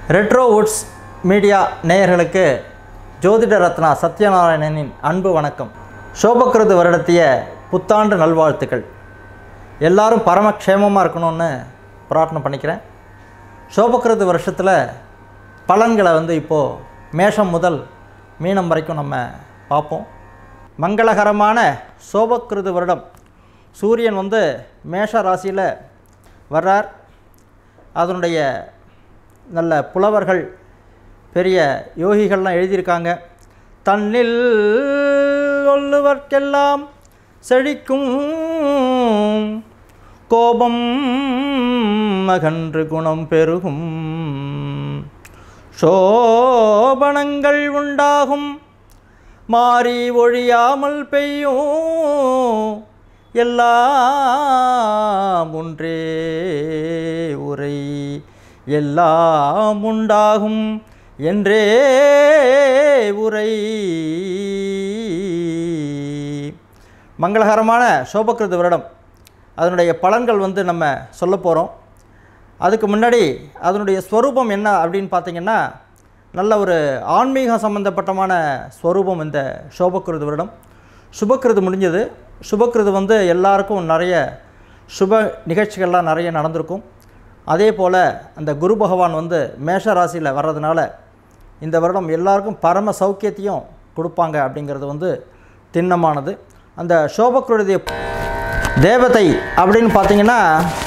retro Woods media நேயர்களுக்கு ஜோதிட ரத்னா சத்யநாராயணனின் அன்பு வணக்கம் சோபக்கிருது வருடத்திய புத்தாண்டு நல்வாழ்த்துக்கள் எல்லாரும் பரமக்ஷேமமாக இருக்கணும்னு பிரார்த்தனை பண்ணிக்கிறேன் சோபக்கிருது வருஷத்தில் பலன்களை வந்து இப்போது மேஷம் முதல் மீனம் வரைக்கும் நம்ம பார்ப்போம் மங்களகரமான சோபக்கிருது வருடம் சூரியன் வந்து மேஷ ராசியில் வர்றார் அதனுடைய நல்ல புலவர்கள் பெரிய யோகிகள்லாம் எழுதியிருக்காங்க தன்னில் ஒல்லுவர்க்கெல்லாம் செழிக்கும் கோபம் அகன்று குணம் பெருகும் சோபனங்கள் உண்டாகும் மாறி ஒழியாமல் பெய்யும் எல்லாம் ஒன்றே உரை எல்லாம் உண்டாகும் என்றே உரை மங்களகரமான சோபக்கிருத வருடம் அதனுடைய பலன்கள் வந்து நம்ம சொல்ல போகிறோம் அதுக்கு முன்னாடி அதனுடைய ஸ்வரூபம் என்ன அப்படின்னு பார்த்தீங்கன்னா நல்ல ஒரு ஆன்மீக சம்பந்தப்பட்டமான ஸ்வரூபம் இந்த சோபக்கிருது வருடம் சுபக்கிருது முடிஞ்சது சுபக்கிருது வந்து எல்லாருக்கும் நிறைய சுப நிகழ்ச்சிகள்லாம் நிறைய நடந்திருக்கும் அதே போல் அந்த குரு பகவான் வந்து மேஷ ராசியில் வர்றதுனால இந்த வருடம் எல்லாருக்கும் பரம சௌக்கியத்தையும் கொடுப்பாங்க அப்படிங்கிறது வந்து திண்ணமானது அந்த சோபக்கிருதிய தேவதை அப்படின்னு பார்த்தீங்கன்னா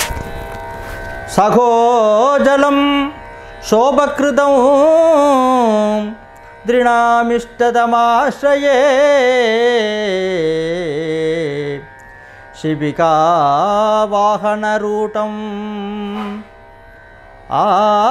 சகோஜலம் சோபக்கிருதம் திருணாமிஷ்டதமாश्रये शिबिका வாகனரூட்டம் ஆ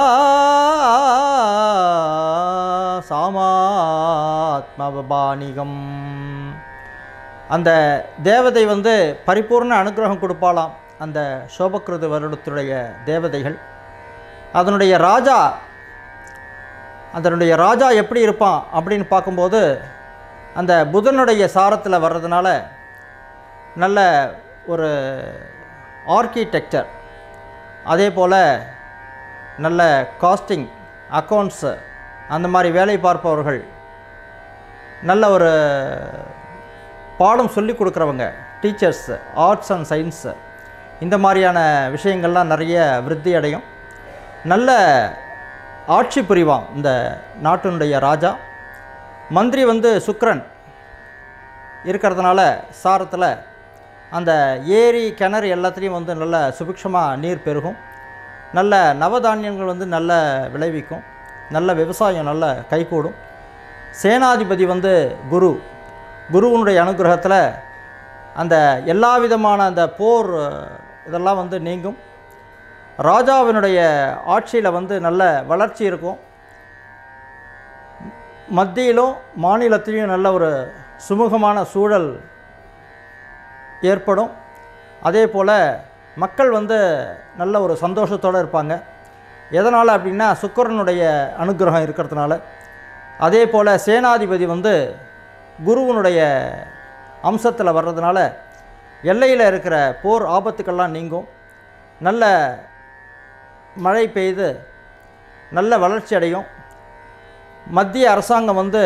சாமாத்மபாணிகம் அந்த தேவதை வந்து பரிபூர்ண அனுகிரகம் கொடுப்பாளாம் அந்த சோபக்கிருத வருடத்துடைய தேவதைகள் அதனுடைய ராஜா அதனுடைய ராஜா எப்படி இருப்பான் அப்படின்னு பார்க்கும்போது அந்த புதனுடைய சாரத்தில் வர்றதுனால நல்ல ஒரு ஆர்கிடெக்சர் அதே போல் நல்ல காஸ்டிங் அக்கௌண்ட்ஸு அந்த மாதிரி வேலை பார்ப்பவர்கள் நல்ல ஒரு பாடம் சொல்லி கொடுக்குறவங்க டீச்சர்ஸ் ஆர்ட்ஸ் அண்ட் சயின்ஸு இந்த மாதிரியான விஷயங்கள்லாம் நிறைய விருத்தி அடையும் நல்ல ஆட்சி புரிவான் இந்த நாட்டினுடைய ராஜா மந்திரி வந்து சுக்ரன் இருக்கிறதுனால சாரத்தில் அந்த ஏரி கிணறு எல்லாத்துலேயும் வந்து நல்ல சுபிக்ஷமாக நீர் பெருகும் நல்ல நவதானியங்கள் வந்து நல்ல விளைவிக்கும் நல்ல விவசாயம் நல்ல கைகூடும் சேனாதிபதி வந்து குரு குருவனுடைய அனுகிரகத்தில் அந்த எல்லா விதமான அந்த போர் இதெல்லாம் வந்து நீங்கும் ராஜாவினுடைய ஆட்சியில் வந்து நல்ல வளர்ச்சி இருக்கும் மத்தியிலும் மாநிலத்திலையும் நல்ல ஒரு சுமூகமான சூழல் ஏற்படும் அதே போல் மக்கள் வந்து நல்ல ஒரு சந்தோஷத்தோடு இருப்பாங்க எதனால் அப்படின்னா சுக்கரனுடைய அனுகிரகம் இருக்கிறதுனால அதே போல் சேனாதிபதி வந்து குருவனுடைய அம்சத்தில் வர்றதுனால எல்லையில் இருக்கிற போர் ஆபத்துக்கள்லாம் நீங்கும் நல்ல மழை பெய்து நல்ல வளர்ச்சி அடையும் மத்திய அரசாங்கம் வந்து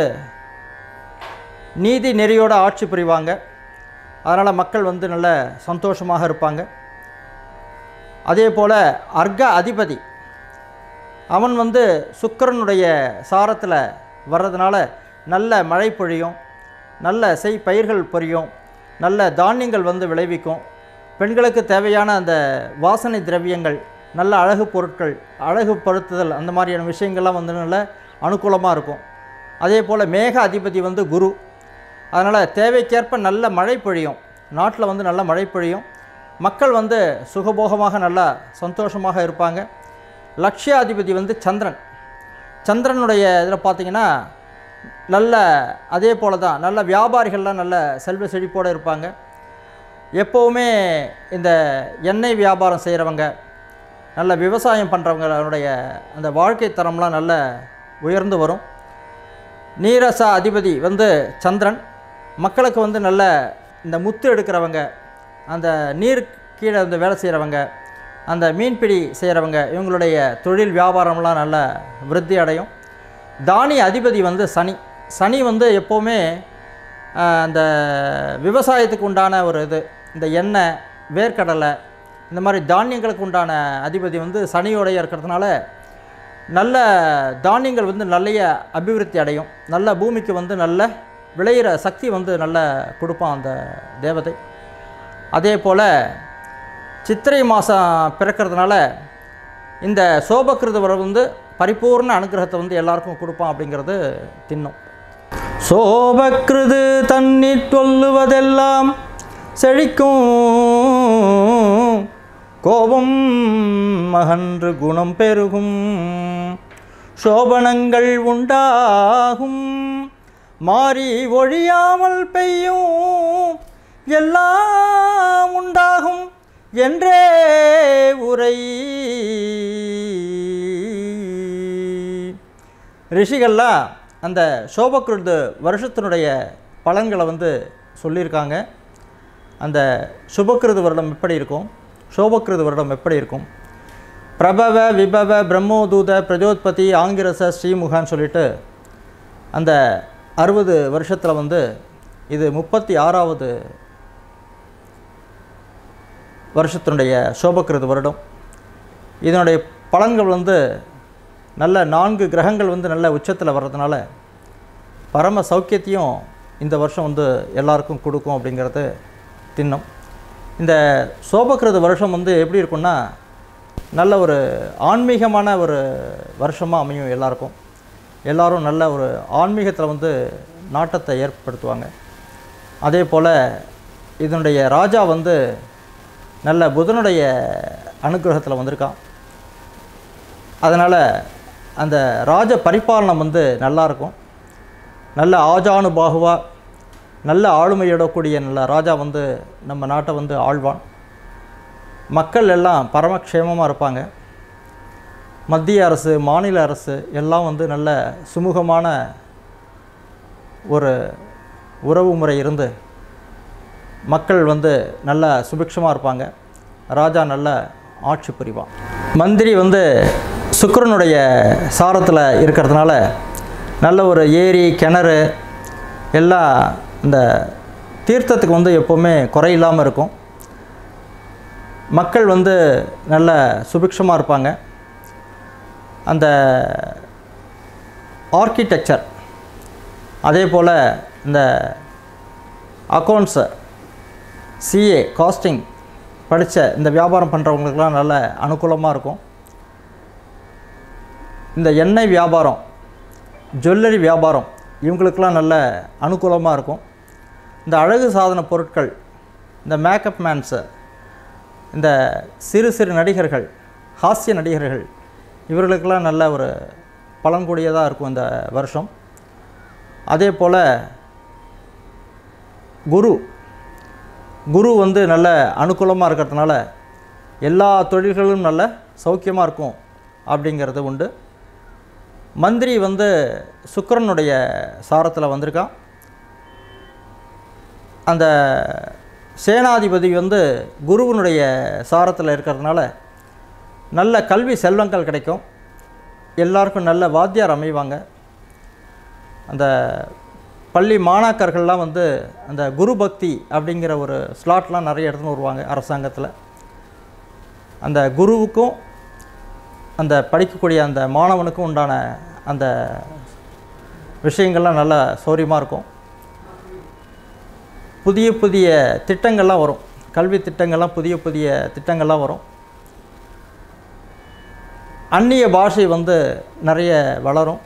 நீதி நெறியோட ஆட்சி புரிவாங்க அதனால் மக்கள் வந்து நல்ல சந்தோஷமாக இருப்பாங்க அதே போல் அர்க்க அதிபதி அவன் வந்து சுக்கரனுடைய சாரத்தில் வர்றதுனால நல்ல மழை பொழியும் நல்ல செய் பயிர்கள் பொரியும் நல்ல தானியங்கள் வந்து விளைவிக்கும் பெண்களுக்கு தேவையான அந்த வாசனை திரவியங்கள் நல்ல அழகு பொருட்கள் அழகு படுத்துதல் அந்த மாதிரியான விஷயங்கள்லாம் வந்து நல்ல அனுகூலமாக இருக்கும் அதே போல் மேக அதிபதி வந்து குரு அதனால் தேவைக்கேற்ப நல்ல மழை பொழியும் நாட்டில் வந்து நல்ல மழை பொழியும் மக்கள் வந்து சுகபோகமாக நல்லா சந்தோஷமாக இருப்பாங்க லக்ஷ்யாதிபதி வந்து சந்திரன் சந்திரனுடைய இதில் பார்த்திங்கன்னா நல்ல அதே போல தான் நல்ல வியாபாரிகள்லாம் நல்ல செல்வ செழிப்போடு இருப்பாங்க எப்போவுமே இந்த எண்ணெய் வியாபாரம் செய்கிறவங்க நல்ல விவசாயம் பண்ணுறவங்களுடைய அந்த வாழ்க்கை தரம்லாம் நல்ல உயர்ந்து வரும் நீரச அதிபதி வந்து சந்திரன் மக்களுக்கு வந்து நல்ல இந்த முத்து எடுக்கிறவங்க அந்த நீர் கீழே வந்து வேலை செய்கிறவங்க அந்த மீன்பிடி செய்கிறவங்க இவங்களுடைய தொழில் வியாபாரம்லாம் நல்ல விருத்தி அடையும் தானிய அதிபதி வந்து சனி சனி வந்து எப்போவுமே ஆஹ், அந்த விவசாயத்துக்கு உண்டான ஒரு இது இந்த எண்ணெய் வேர்க்கடலை இந்த மாதிரி தானியங்களுக்கு உண்டான அதிபதி வந்து சனியோடைய இருக்கிறதுனால நல்ல தானியங்கள் வந்து நல்ல அபிவிருத்தி அடையும் நல்ல பூமிக்கு வந்து நல்ல விளையிற சக்தி வந்து நல்ல கொடுப்பான் அந்த தேவதை அதே போல் சித்திரை மாதம் பிறக்கிறதுனால இந்த சோபக்கிருதவர் வந்து பரிபூர்ண அனுகிரகத்தை வந்து எல்லாருக்கும் கொடுப்பான் அப்படிங்கிறது தின்னும் சோபக்கிருது தண்ணீர் சொல்லுவதெல்லாம் செழிக்கும் கோபம் மகன்று குணம் பெருகும் சோபனங்கள் உண்டாகும் மாறி ஒழியாமல் பெய்யும் எல்லாம் உண்டாகும் என்றே உரை ரிஷிகள்லாம் அந்த சோபக்கிருது வருஷத்தினுடைய பலன்களை வந்து சொல்லியிருக்காங்க அந்த சுபக்கிருது வருடம் எப்படி இருக்கும் சோபக்கிருது வருடம் எப்படி இருக்கும் பிரபவ விபவ பிரம்மோதூத பிரஜோத்பதி ஆங்கிரச ஸ்ரீமுகான்னு சொல்லிட்டு அந்த அறுபது வருஷத்தில் வந்து இது முப்பத்தி ஆறாவது வருஷத்தினுடைய சோபக்கிருது வருடம் இதனுடைய பலன்கள் வந்து நல்ல நான்கு கிரகங்கள் வந்து நல்ல உச்சத்தில் வர்றதுனால பரம சௌக்கியத்தையும் இந்த வருஷம் வந்து எல்லாருக்கும் கொடுக்கும் அப்படிங்கிறது திண்ணம் இந்த சோபக்கிருத வருஷம் வந்து எப்படி இருக்கும்னா நல்ல ஒரு ஆன்மீகமான ஒரு வருஷமாக அமையும் எல்லாருக்கும் எல்லாரும் நல்ல ஒரு ஆன்மீகத்தில் வந்து நாட்டத்தை ஏற்படுத்துவாங்க அதே போல் இதனுடைய ராஜா வந்து நல்ல புதனுடைய அனுகிரகத்தில் வந்திருக்கான் அதனால் அந்த ராஜ பரிபாலனம் வந்து நல்லா இருக்கும் நல்ல ஆஜானுபாகுவா நல்ல ஆளுமையிடக்கூடிய நல்ல ராஜா வந்து நம்ம நாட்டை வந்து ஆழ்வான் மக்கள் எல்லாம் பரமக்ஷேமமாக இருப்பாங்க மத்திய அரசு மாநில அரசு எல்லாம் வந்து நல்ல சுமூகமான ஒரு உறவு முறை இருந்து மக்கள் வந்து நல்ல சுபிக்ஷமாக இருப்பாங்க ராஜா நல்ல ஆட்சி புரிவான் மந்திரி வந்து சுக்கிரனுடைய சாரத்தில் இருக்கிறதுனால நல்ல ஒரு ஏரி கிணறு எல்லாம் இந்த தீர்த்தத்துக்கு வந்து எப்போவுமே குறையில்லாமல் இருக்கும் மக்கள் வந்து நல்ல சுபிக்ஷமாக இருப்பாங்க அந்த ஆர்கிடெக்சர் அதே போல் இந்த அக்கௌண்ட்ஸு சிஏ காஸ்டிங் படித்த இந்த வியாபாரம் பண்ணுறவங்களுக்கெல்லாம் நல்ல அனுகூலமாக இருக்கும் இந்த எண்ணெய் வியாபாரம் ஜுவல்லரி வியாபாரம் இவங்களுக்கெல்லாம் நல்ல அனுகூலமாக இருக்கும் இந்த அழகு சாதன பொருட்கள் இந்த மேக்கப் மேன்ஸு இந்த சிறு சிறு நடிகர்கள் ஹாஸ்ய நடிகர்கள் இவர்களுக்கெல்லாம் நல்ல ஒரு பலன்கூடியதாக இருக்கும் இந்த வருஷம் அதே போல் குரு குரு வந்து நல்ல அனுகூலமாக இருக்கிறதுனால எல்லா தொழில்களும் நல்ல சௌக்கியமாக இருக்கும் அப்படிங்கிறது உண்டு மந்திரி வந்து சுக்கிரனுடைய சாரத்தில் வந்திருக்கான் அந்த சேனாதிபதி வந்து குருவினுடைய சாரத்தில் இருக்கிறதுனால நல்ல கல்வி செல்வங்கள் கிடைக்கும் எல்லாருக்கும் நல்ல வாத்தியார் அமைவாங்க அந்த பள்ளி மாணாக்கர்கள்லாம் வந்து அந்த குரு பக்தி அப்படிங்கிற ஒரு ஸ்லாட்லாம் நிறைய எடுத்துன்னு வருவாங்க அரசாங்கத்தில் அந்த குருவுக்கும் அந்த படிக்கக்கூடிய அந்த மாணவனுக்கும் உண்டான அந்த விஷயங்கள்லாம் நல்லா சௌரியமாக இருக்கும் புதிய புதிய திட்டங்கள்லாம் வரும் கல்வி திட்டங்கள்லாம் புதிய புதிய திட்டங்கள்லாம் வரும் அந்நிய பாஷை வந்து நிறைய வளரும்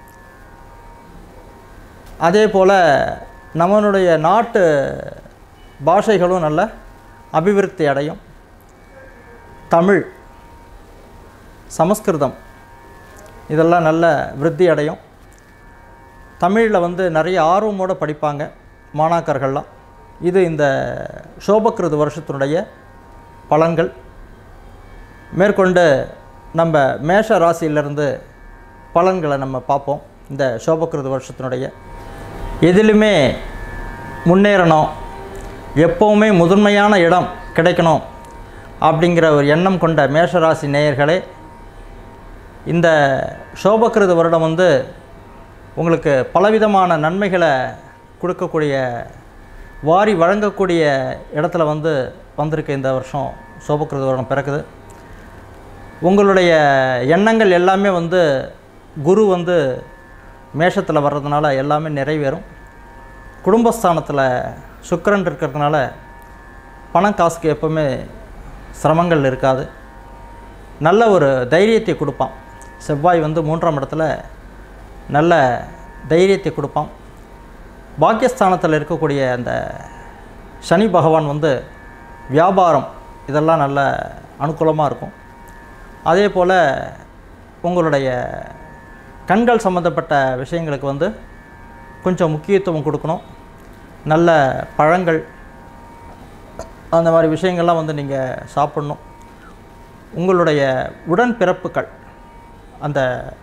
அதே போல் நம்மளுடைய நாட்டு பாஷைகளும் நல்ல அபிவிருத்தி அடையும் தமிழ் சமஸ்கிருதம் இதெல்லாம் நல்ல விருத்தி அடையும் தமிழில் வந்து நிறைய ஆர்வமோடு படிப்பாங்க மாணாக்கர்கள்லாம் இது இந்த சோபக்கிருது வருஷத்தினுடைய பலன்கள் மேற்கொண்டு நம்ம மேஷ ராசியிலிருந்து பலன்களை நம்ம பார்ப்போம் இந்த சோபக்கிருது வருஷத்தினுடைய எதிலுமே முன்னேறணும் எப்போவுமே முதன்மையான இடம் கிடைக்கணும் அப்படிங்கிற ஒரு எண்ணம் கொண்ட மேஷராசி நேயர்களே இந்த சோபக்கிருத வருடம் வந்து உங்களுக்கு பலவிதமான நன்மைகளை கொடுக்கக்கூடிய வாரி வழங்கக்கூடிய இடத்துல வந்து வந்திருக்கு இந்த வருஷம் சோபக்கிருத வருடம் பிறக்குது உங்களுடைய எண்ணங்கள் எல்லாமே வந்து குரு வந்து மேஷத்தில் வர்றதுனால எல்லாமே நிறைவேறும் குடும்பஸ்தானத்தில் சுக்கிரன் இருக்கிறதுனால பணம் காசுக்கு எப்போவுமே சிரமங்கள் இருக்காது நல்ல ஒரு தைரியத்தை கொடுப்பான் செவ்வாய் வந்து மூன்றாம் இடத்துல நல்ல தைரியத்தை கொடுப்பான் பாக்கியஸ்தானத்தில் இருக்கக்கூடிய அந்த சனி பகவான் வந்து வியாபாரம் இதெல்லாம் நல்ல அனுகூலமாக இருக்கும் அதே போல் உங்களுடைய கண்கள் சம்மந்தப்பட்ட விஷயங்களுக்கு வந்து கொஞ்சம் முக்கியத்துவம் கொடுக்கணும் நல்ல பழங்கள் அந்த மாதிரி விஷயங்கள்லாம் வந்து நீங்கள் சாப்பிட்ணும் உங்களுடைய உடன்பிறப்புகள் அந்த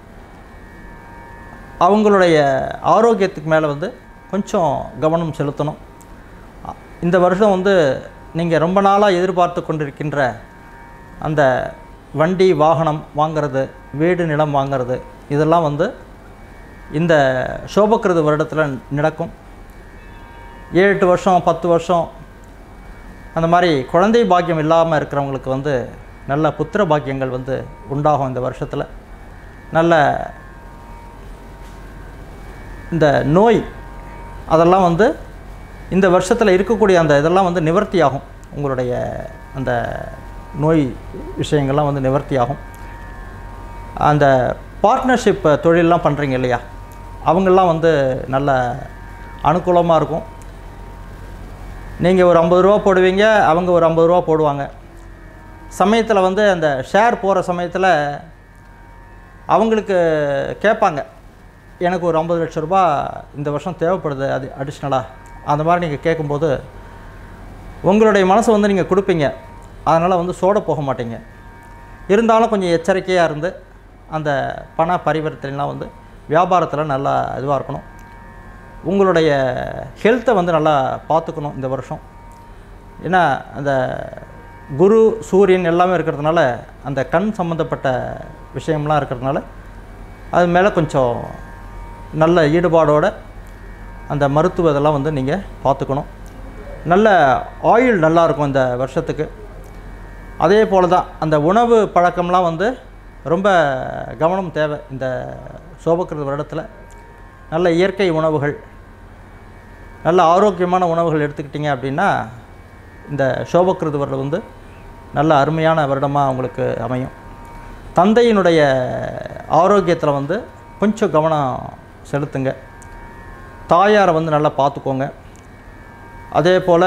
அவங்களுடைய ஆரோக்கியத்துக்கு மேலே வந்து கொஞ்சம் கவனம் செலுத்தணும் அ- இந்த வருஷம் வந்து நீங்கள் ரொம்ப நாளாக எதிர்பார்த்து கொண்டிருக்கின்ற அந்த வண்டி வாகனம் வாங்கிறது வீடு நிலம் வாங்கிறது இதெல்லாம் வந்து இந்த சோபக்கிருது வருடத்தில் நடக்கும் ஏழு எட்டு வருஷம் பத்து வருஷம் அந்த மாதிரி குழந்தை பாக்கியம் இல்லாமல் இருக்கிறவங்களுக்கு வந்து நல்ல புத்திர பாக்கியங்கள் வந்து உண்டாகும் இந்த வருஷத்தில் நல்ல இந்த நோய் அதெல்லாம் வந்து இந்த வருஷத்தில் இருக்கக்கூடிய அந்த இதெல்லாம் வந்து நிவர்த்தி ஆகும் உங்களுடைய அந்த நோய் விஷயங்கள்லாம் வந்து நிவர்த்தி ஆகும் அந்த பார்ட்னர்ஷிப் தொழிலெலாம் பண்ணுறீங்க இல்லையா அவங்கெல்லாம் வந்து நல்ல அனுகூலமாக இருக்கும் நீங்கள் ஒரு ஐம்பது ரூபா போடுவீங்க அவங்க ஒரு ஐம்பது ரூபா போடுவாங்க சமயத்தில் வந்து அந்த ஷேர் போகிற சமயத்தில் அவங்களுக்கு கேட்பாங்க எனக்கு ஒரு ஐம்பது லட்ச ரூபா இந்த வருஷம் தேவைப்படுது அது அடிஷ்னலாக அந்த மாதிரி நீங்கள் கேட்கும்போது உங்களுடைய மனசை வந்து நீங்கள் கொடுப்பீங்க அதனால் வந்து சோட போக மாட்டீங்க இருந்தாலும் கொஞ்சம் எச்சரிக்கையாக இருந்து அந்த பண பரிவர்த்தனைலாம் வந்து வியாபாரத்தில் நல்லா இதுவாக இருக்கணும் உங்களுடைய ஹெல்த்தை வந்து நல்லா பார்த்துக்கணும் இந்த வருஷம் ஏன்னா அந்த குரு சூரியன் எல்லாமே இருக்கிறதுனால அந்த கண் சம்மந்தப்பட்ட விஷயம்லாம் இருக்கிறதுனால அது மேலே கொஞ்சம் நல்ல ஈடுபாடோட அந்த மருத்துவ இதெல்லாம் வந்து நீங்கள் பார்த்துக்கணும் நல்ல ஆயுள் நல்லா இருக்கும் இந்த வருஷத்துக்கு அதே போல் தான் அந்த உணவு பழக்கம்லாம் வந்து ரொம்ப கவனம் தேவை இந்த சோபக்கிருத வருடத்தில் நல்ல இயற்கை உணவுகள் நல்ல ஆரோக்கியமான உணவுகள் எடுத்துக்கிட்டிங்க அப்படின்னா இந்த சோபக்கிருத வருடம் வந்து நல்ல அருமையான வருடமாக உங்களுக்கு அமையும் தந்தையினுடைய ஆரோக்கியத்தில் வந்து கொஞ்சம் கவனம் செலுத்துங்க தாயாரை வந்து நல்லா பார்த்துக்கோங்க அதே போல்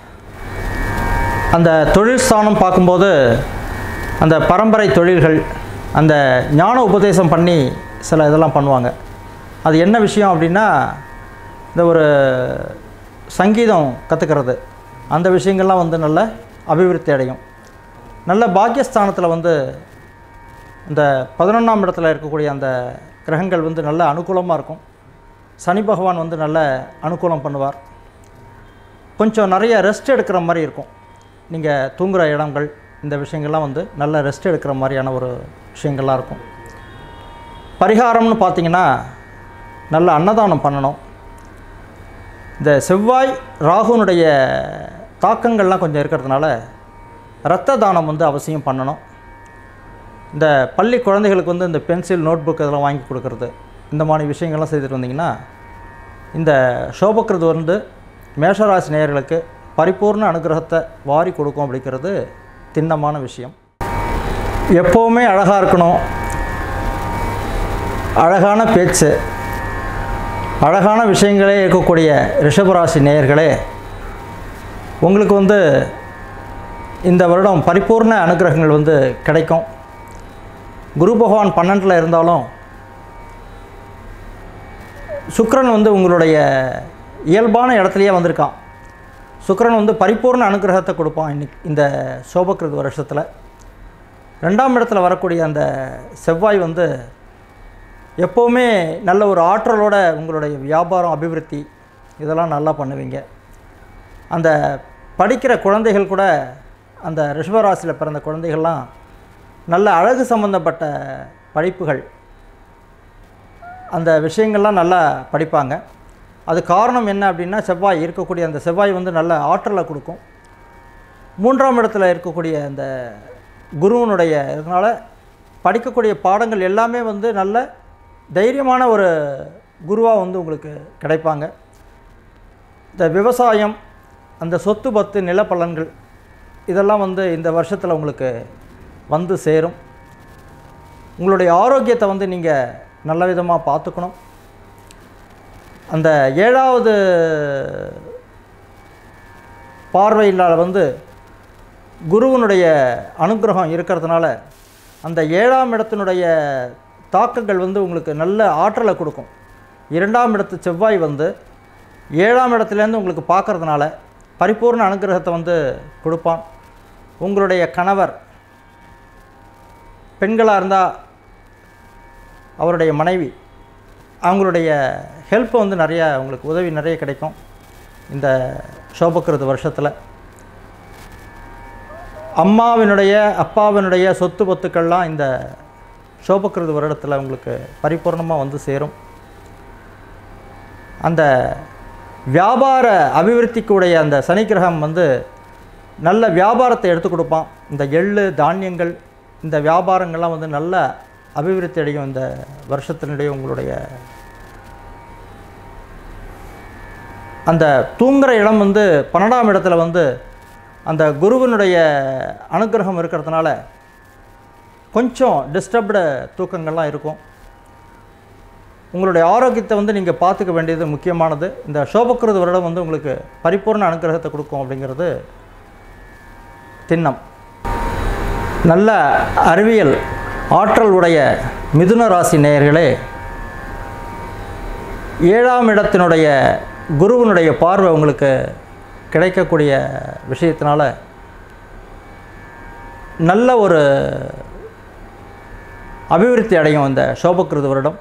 அந்த தொழில் ஸ்தானம் பார்க்கும்போது அந்த பரம்பரை தொழில்கள் அந்த ஞான உபதேசம் பண்ணி சில இதெல்லாம் பண்ணுவாங்க அது என்ன விஷயம் அப்படின்னா இந்த ஒரு சங்கீதம் கற்றுக்கிறது அந்த விஷயங்கள்லாம் வந்து நல்ல அபிவிருத்தி அடையும் நல்ல பாக்கியஸ்தானத்தில் வந்து இந்த பதினொன்றாம் இடத்துல இருக்கக்கூடிய அந்த கிரகங்கள் வந்து நல்ல அனுகூலமாக இருக்கும் சனி பகவான் வந்து நல்ல அனுகூலம் பண்ணுவார் கொஞ்சம் நிறைய ரெஸ்ட் எடுக்கிற மாதிரி இருக்கும் நீங்கள் தூங்குகிற இடங்கள் இந்த விஷயங்கள்லாம் வந்து நல்ல ரெஸ்ட் எடுக்கிற மாதிரியான ஒரு விஷயங்கள்லாம் இருக்கும் பரிகாரம்னு பார்த்தீங்கன்னா நல்ல அன்னதானம் பண்ணணும் இந்த செவ்வாய் ராகுனுடைய தாக்கங்கள்லாம் கொஞ்சம் இருக்கிறதுனால இரத்த தானம் வந்து அவசியம் பண்ணணும் இந்த பள்ளி குழந்தைகளுக்கு வந்து இந்த பென்சில் நோட் புக் இதெல்லாம் வாங்கி கொடுக்கறது இந்த மாதிரி விஷயங்கள்லாம் செய்துட்டு வந்தீங்கன்னா இந்த சோபக்கிருது வந்து மேஷராசி நேயர்களுக்கு பரிபூர்ண அனுகிரகத்தை வாரி கொடுக்கும் அப்படிங்கிறது திண்ணமான விஷயம் எப்போவுமே அழகாக இருக்கணும் அழகான பேச்சு அழகான விஷயங்களே இருக்கக்கூடிய ரிஷபராசி நேயர்களே உங்களுக்கு வந்து இந்த வருடம் பரிபூர்ண அனுகிரகங்கள் வந்து கிடைக்கும் குரு பகவான் பன்னெண்டில் இருந்தாலும் சுக்கிரன் வந்து உங்களுடைய இயல்பான இடத்துலையே வந்திருக்கான் சுக்கிரன் வந்து பரிபூர்ண அனுகிரகத்தை கொடுப்பான் இன்னைக்கு இந்த சோபக்கிருத வருஷத்தில் ரெண்டாம் இடத்துல வரக்கூடிய அந்த செவ்வாய் வந்து எப்போவுமே நல்ல ஒரு ஆற்றலோட உங்களுடைய வியாபாரம் அபிவிருத்தி இதெல்லாம் நல்லா பண்ணுவீங்க அந்த படிக்கிற குழந்தைகள் கூட அந்த ரிஷபராசியில் பிறந்த குழந்தைகள்லாம் நல்ல அழகு சம்பந்தப்பட்ட படிப்புகள் அந்த விஷயங்கள்லாம் நல்லா படிப்பாங்க அது காரணம் என்ன அப்படின்னா செவ்வாய் இருக்கக்கூடிய அந்த செவ்வாய் வந்து நல்ல ஆற்றலை கொடுக்கும் மூன்றாம் இடத்துல இருக்கக்கூடிய அந்த குருவனுடைய இதனால் படிக்கக்கூடிய பாடங்கள் எல்லாமே வந்து நல்ல தைரியமான ஒரு குருவாக வந்து உங்களுக்கு கிடைப்பாங்க இந்த விவசாயம் அந்த சொத்து பத்து நிலப்பலன்கள் இதெல்லாம் வந்து இந்த வருஷத்தில் உங்களுக்கு வந்து சேரும் உங்களுடைய ஆரோக்கியத்தை வந்து நீங்கள் நல்ல விதமாக பார்த்துக்கணும் அந்த ஏழாவது பார்வையினால் வந்து குருவனுடைய அனுகிரகம் இருக்கிறதுனால அந்த ஏழாம் இடத்தினுடைய தாக்கங்கள் வந்து உங்களுக்கு நல்ல ஆற்றலை கொடுக்கும் இரண்டாம் இடத்து செவ்வாய் வந்து ஏழாம் இடத்துலேருந்து உங்களுக்கு பார்க்கறதுனால பரிபூர்ண அனுகிரகத்தை வந்து கொடுப்பான் உங்களுடைய கணவர் பெண்களாக இருந்தால் அவருடைய மனைவி அவங்களுடைய ஹெல்ப் வந்து நிறைய உங்களுக்கு உதவி நிறைய கிடைக்கும் இந்த சோபக்கிருது வருஷத்தில் அம்மாவினுடைய அப்பாவினுடைய சொத்து பொத்துக்கள்லாம் இந்த சோபக்கிருது வருடத்தில் உங்களுக்கு பரிபூர்ணமாக வந்து சேரும் அந்த வியாபார அபிவிருத்திக்குடைய அந்த சனி கிரகம் வந்து நல்ல வியாபாரத்தை எடுத்து கொடுப்பான் இந்த எள்ளு தானியங்கள் இந்த வியாபாரங்கள்லாம் வந்து நல்ல அபிவிருத்தி அடையும் இந்த வருஷத்தினுடைய உங்களுடைய அந்த தூங்குகிற இடம் வந்து பன்னெண்டாம் இடத்துல வந்து அந்த குருவினுடைய அனுகிரகம் இருக்கிறதுனால கொஞ்சம் டிஸ்டர்ப்டு தூக்கங்கள்லாம் இருக்கும் உங்களுடைய ஆரோக்கியத்தை வந்து நீங்கள் பார்த்துக்க வேண்டியது முக்கியமானது இந்த சோபக்கிருது வருடம் வந்து உங்களுக்கு பரிபூர்ண அனுகிரகத்தை கொடுக்கும் அப்படிங்கிறது திண்ணம் நல்ல அறிவியல் ஆற்றல் உடைய மிதுன ராசி நேயர்களே ஏழாம் இடத்தினுடைய குருவினுடைய பார்வை உங்களுக்கு கிடைக்கக்கூடிய விஷயத்தினால நல்ல ஒரு அபிவிருத்தி அடையும் அந்த சோபக்கிருது வருடம்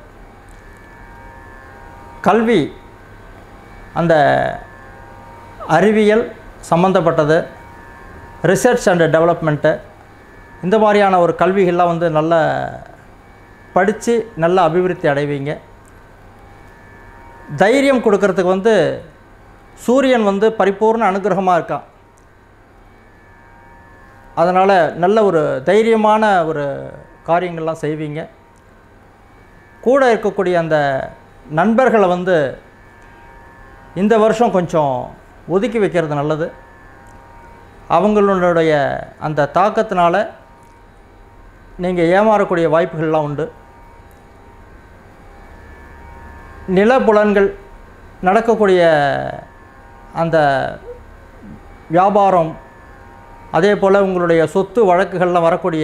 கல்வி அந்த அறிவியல் சம்மந்தப்பட்டது ரிசர்ச் அண்ட் டெவலப்மெண்ட்டு இந்த மாதிரியான ஒரு கல்விகள்லாம் வந்து நல்ல படித்து நல்ல அபிவிருத்தி அடைவீங்க தைரியம் கொடுக்கறதுக்கு வந்து சூரியன் வந்து பரிபூர்ண அனுகிரகமாக இருக்கான் அதனால் நல்ல ஒரு தைரியமான ஒரு காரியங்கள்லாம் செய்வீங்க கூட இருக்கக்கூடிய அந்த நண்பர்களை வந்து இந்த வருஷம் கொஞ்சம் ஒதுக்கி வைக்கிறது நல்லது அவங்களுடைய அந்த தாக்கத்தினால நீங்கள் ஏமாறக்கூடிய வாய்ப்புகள்லாம் உண்டு நிலப்புலன்கள் நடக்கக்கூடிய அந்த வியாபாரம் அதே போல் உங்களுடைய சொத்து வழக்குகளில் வரக்கூடிய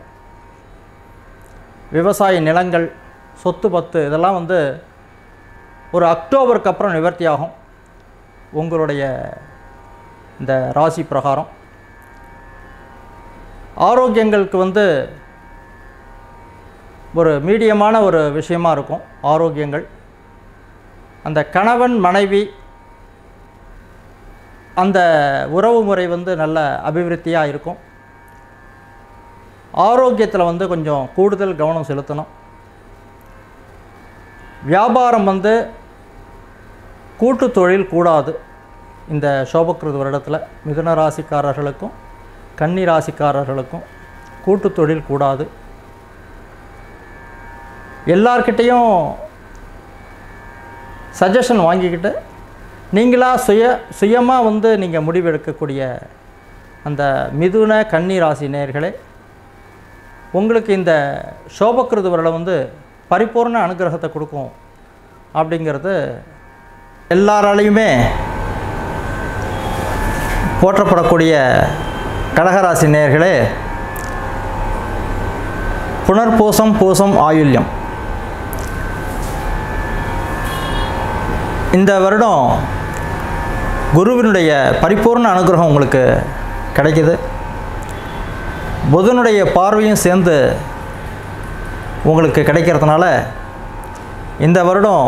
விவசாய நிலங்கள் சொத்து பத்து இதெல்லாம் வந்து ஒரு அக்டோபருக்கு அப்புறம் நிவர்த்தி ஆகும் உங்களுடைய இந்த ராசி பிரகாரம் ஆரோக்கியங்களுக்கு வந்து ஒரு மீடியமான ஒரு விஷயமா இருக்கும் ஆரோக்கியங்கள் அந்த கணவன் மனைவி அந்த உறவு முறை வந்து நல்ல அபிவிருத்தியாக இருக்கும் ஆரோக்கியத்தில் வந்து கொஞ்சம் கூடுதல் கவனம் செலுத்தணும் வியாபாரம் வந்து கூட்டு தொழில் கூடாது இந்த சோபக்கிருது வருடத்தில் மிதுன ராசிக்காரர்களுக்கும் கன்னி ராசிக்காரர்களுக்கும் கூட்டு தொழில் கூடாது எல்லார்கிட்டேயும் சஜஷன் வாங்கிக்கிட்டு நீங்களாக சுய சுயமாக வந்து நீங்கள் முடிவெடுக்கக்கூடிய அந்த மிதுன கன்னி ராசி நேயர்களே உங்களுக்கு இந்த சோபக்கிருது வருடம் வந்து பரிபூர்ண அனுகிரகத்தை கொடுக்கும் அப்படிங்கிறது எல்லாராலையுமே போற்றப்படக்கூடிய கடகராசி நேயர்களே புனர்பூசம் பூசம் ஆயுள்யம் இந்த வருடம் குருவினுடைய பரிபூர்ண அனுகிரகம் உங்களுக்கு கிடைக்குது புதனுடைய பார்வையும் சேர்ந்து உங்களுக்கு கிடைக்கிறதுனால இந்த வருடம்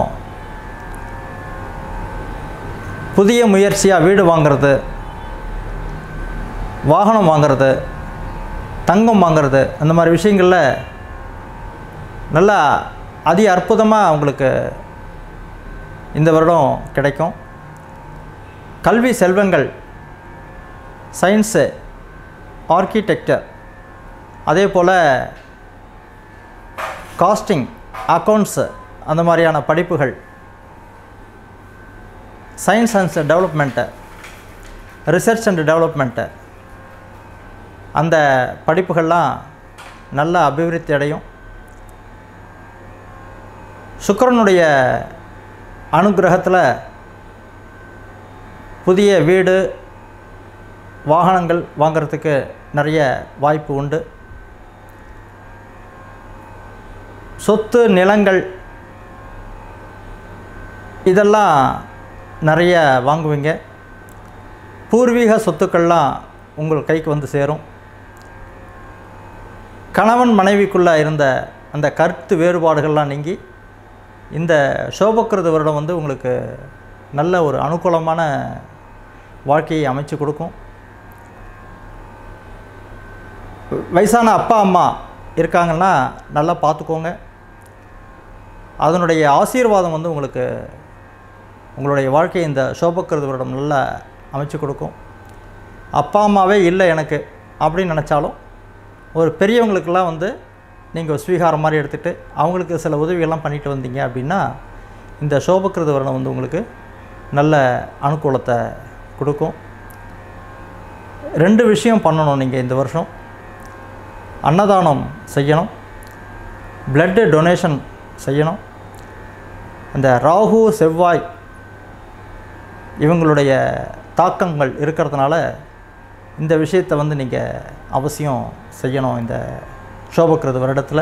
புதிய முயற்சியாக வீடு வாங்கிறது வாகனம் வாங்குறது தங்கம் வாங்குறது அந்த மாதிரி விஷயங்களில் நல்லா அதி அற்புதமாக உங்களுக்கு இந்த வருடம் கிடைக்கும் கல்வி செல்வங்கள் சயின்ஸு ஆர்கிடெக்சர் அதே போல் காஸ்டிங் அக்கௌண்ட்ஸு அந்த மாதிரியான படிப்புகள் science and development research and development அந்த படிப்புகள்லாம் நல்ல அபிவிருத்தி அடையும் சுக்கிரனுடைய அனுகிரகத்தில் புதிய வீடு வாகனங்கள் வாங்கிறதுக்கு நிறைய வாய்ப்பு உண்டு சொத்து நிலங்கள் இதெல்லாம் நிறைய வாங்குவீங்க பூர்வீக சொத்துக்கள்லாம் உங்கள் கைக்கு வந்து சேரும் கணவன் மனைவிக்குள்ளே இருந்த அந்த கருத்து வேறுபாடுகள்லாம் நீங்கி இந்த சோபக்கிருத வருடம் வந்து உங்களுக்கு நல்ல ஒரு அனுகூலமான வாழ்க்கையை அமைச்சு கொடுக்கும் வயசான அப்பா அம்மா இருக்காங்கன்னா நல்லா பார்த்துக்கோங்க அதனுடைய ஆசீர்வாதம் வந்து உங்களுக்கு உங்களுடைய வாழ்க்கையை இந்த சோபக்கிருத வருடம் நல்லா அமைச்சு கொடுக்கும் அப்பா அம்மாவே இல்லை எனக்கு அப்படின்னு நினச்சாலும் ஒரு பெரியவங்களுக்கெல்லாம் வந்து நீங்கள் ஸ்வீகாரம் மாதிரி எடுத்துகிட்டு அவங்களுக்கு சில உதவிகள்லாம் பண்ணிட்டு வந்தீங்க அப்படின்னா இந்த சோபக்கிருத வருடம் வந்து உங்களுக்கு நல்ல அனுகூலத்தை கொடுக்கும் ரெண்டு விஷயம் பண்ணணும் நீங்கள் இந்த வருஷம் அன்னதானம் செய்யணும் பிளட்டு டொனேஷன் செய்யணும் இந்த ராகு செவ்வாய் இவங்களுடைய தாக்கங்கள் இருக்கிறதுனால இந்த விஷயத்தை வந்து நீங்கள் அவசியம் செய்யணும் இந்த சோபக்கிருத வருடத்தில்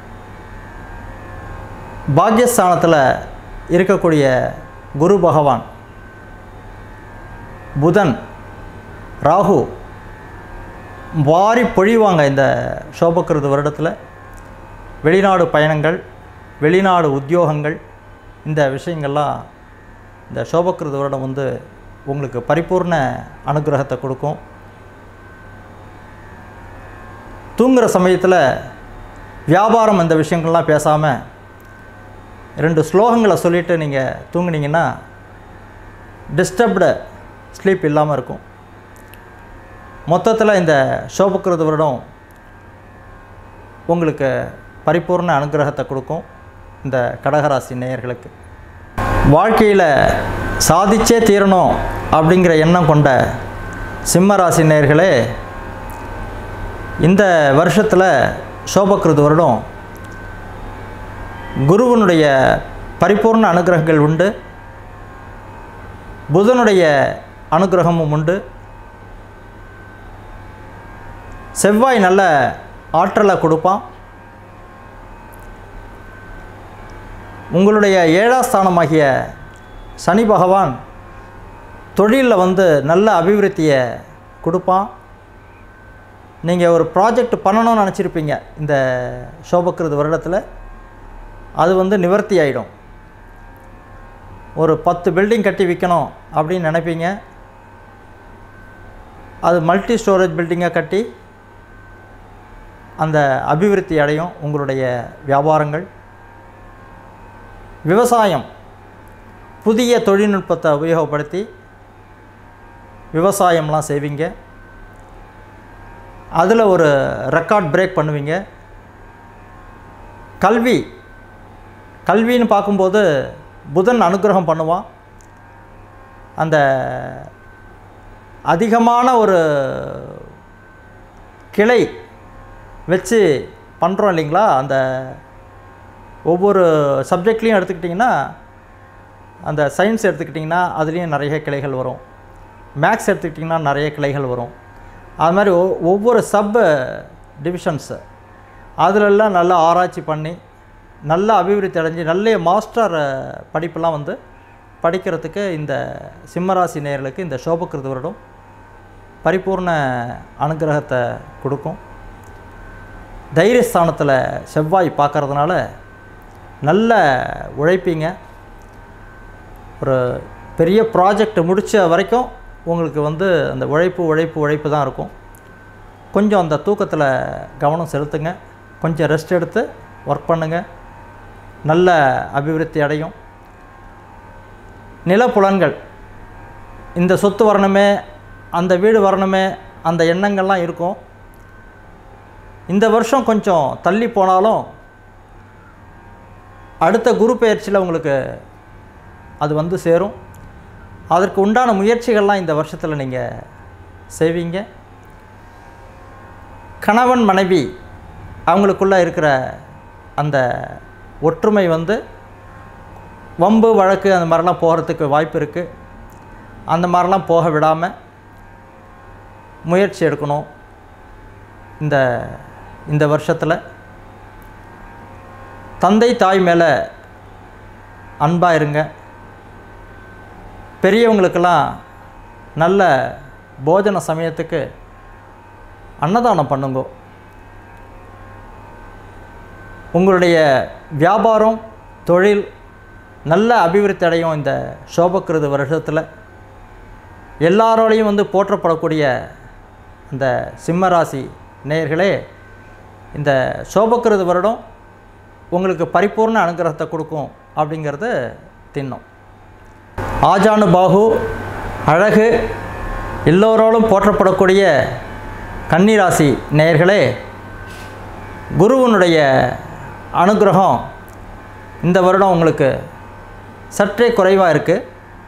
பாக்யஸ்தானத்தில் இருக்கக்கூடிய குரு பகவான் புதன் ராகு வாரி பொழிவாங்க இந்த சோபக்கிருத வருடத்தில் வெளிநாடு பயணங்கள் வெளிநாடு உத்தியோகங்கள் இந்த விஷயங்கள்லாம் இந்த சோபக்கிருத வருடம் வந்து உங்களுக்கு பரிபூர்ண அனுகிரகத்தை கொடுக்கும் தூங்குகிற சமயத்தில் வியாபாரம் இந்த விஷயங்கள்லாம் பேசாமல் ரெண்டு ஸ்லோகங்களை சொல்லிவிட்டு நீங்கள் தூங்குனீங்கன்னா டிஸ்டர்ப்டு ஸ்லீப் இல்லாமல் இருக்கும் மொத்தத்தில் இந்த சோபக்கிருத வருடம் உங்களுக்கு பரிபூர்ண அனுகிரகத்தை கொடுக்கும் இந்த கடகராசி நேயர்களுக்கு வாழ்க்கையில் சாதிச்சே தீரணும் அப்படிங்கிற எண்ணம் கொண்ட சிம்ம ராசி நேயர்களே இந்த வருஷத்தில் சோபக்கிருத வருடம் குருவனுடைய பரிபூர்ண அனுகிரகங்கள் உண்டு புதனுடைய அனுகிரகமும் உண்டு செவ்வாய் நல்ல ஆற்றலை கொடுப்பான் உங்களுடைய ஏழாஸ்தானமாகிய சனி பகவான் தொழிலில் வந்து நல்ல அபிவிருத்தியை கொடுப்பான் நீங்கள் ஒரு ப்ராஜெக்ட் பண்ணணும்னு நினச்சிருப்பீங்க இந்த சோபக்கிருத வருடத்தில் அது வந்து நிவர்த்தி ஆகிடும் ஒரு பத்து பில்டிங் கட்டி விற்கணும் அப்படின்னு நினைப்பீங்க அது மல்டி ஸ்டோரேஜ் பில்டிங்காக கட்டி அந்த அபிவிருத்தி அடையும் உங்களுடைய வியாபாரங்கள் விவசாயம் புதிய தொழில்நுட்பத்தை உபயோகப்படுத்தி விவசாயம்லாம் செய்வீங்க அதில் ஒரு ரெக்கார்ட் பிரேக் பண்ணுவீங்க கல்வி கல்வின்னு பார்க்கும்போது புதன் அனுகிரகம் பண்ணுவான் அந்த அதிகமான ஒரு கிளை வச்சு பண்ணுறோம் இல்லைங்களா அந்த ஒவ்வொரு சப்ஜெக்ட்லேயும் எடுத்துக்கிட்டிங்கன்னா அந்த சயின்ஸ் எடுத்துக்கிட்டிங்கன்னா அதுலேயும் நிறைய கிளைகள் வரும் மேக்ஸ் எடுத்துக்கிட்டிங்கன்னா நிறைய கிளைகள் வரும் அது மாதிரி ஒ- ஒவ்வொரு சப் டிவிஷன்ஸு அதிலெல்லாம் நல்லா ஆராய்ச்சி பண்ணி நல்ல அபிவிருத்தி அடைஞ்சு நல்ல மாஸ்டர் படிப்பெல்லாம் வந்து படிக்கிறதுக்கு இந்த சிம்மராசி நேயர்களுக்கு இந்த சோபக்கிருத வருடம் பரிபூர்ண அனுகிரகத்தை கொடுக்கும் தைரியஸ்தானத்தில் செவ்வாய் பார்க்கறதுனால நல்ல உழைப்பீங்க ஒரு பெரிய ப்ராஜெக்ட் முடித்த வரைக்கும் உங்களுக்கு வந்து அந்த உழைப்பு உழைப்பு உழைப்பு தான் இருக்கும் கொஞ்சம் அந்த தூக்கத்தில் கவனம் செலுத்துங்க கொஞ்சம் ரெஸ்ட் எடுத்து ஒர்க் பண்ணுங்கள் நல்ல அபிவிருத்தி அடையும் நிலப்புலன்கள் இந்த சொத்து வரணுமே அந்த வீடு வரணுமே அந்த எண்ணங்கள்லாம் இருக்கும் இந்த வருஷம் கொஞ்சம் தள்ளி போனாலும் அடுத்த குரு பயிற்சியில் உங்களுக்கு அது வந்து சேரும் அதற்கு உண்டான முயற்சிகள்லாம் இந்த வருஷத்தில் நீங்கள் செய்வீங்க கணவன் மனைவி அவங்களுக்குள்ளே இருக்கிற அந்த ஒற்றுமை வந்து வம்பு வழக்கு அந்த மாதிரிலாம் போகிறதுக்கு வாய்ப்பு இருக்குது அந்த மாதிரிலாம் போக விடாமல் முயற்சி எடுக்கணும் இந்த இந்த வருஷத்தில் தந்தை தாய் மேலே அன்பாக இருங்க பெரியவங்களுக்கெல்லாம் நல்ல போஜன சமயத்துக்கு அன்னதானம் பண்ணுங்க உங்களுடைய வியாபாரம் தொழில் நல்ல அபிவிருத்தி அடையும் இந்த சோபக்கிருது வருஷத்தில் எல்லாரோடையும் வந்து போற்றப்படக்கூடிய இந்த சிம்மராசி நேயர்களே இந்த சோபக்கிருது வருடம் உங்களுக்கு பரிபூர்ண அனுகிரகத்தை கொடுக்கும் அப்படிங்கிறது தின்னம் ஆஜானு பாகு அழகு எல்லோரோடும் போற்றப்படக்கூடிய கன்னிராசி நேயர்களே குருவனுடைய அனுகிரகம் இந்த வருடம் உங்களுக்கு சற்றே குறைவாக இருக்குது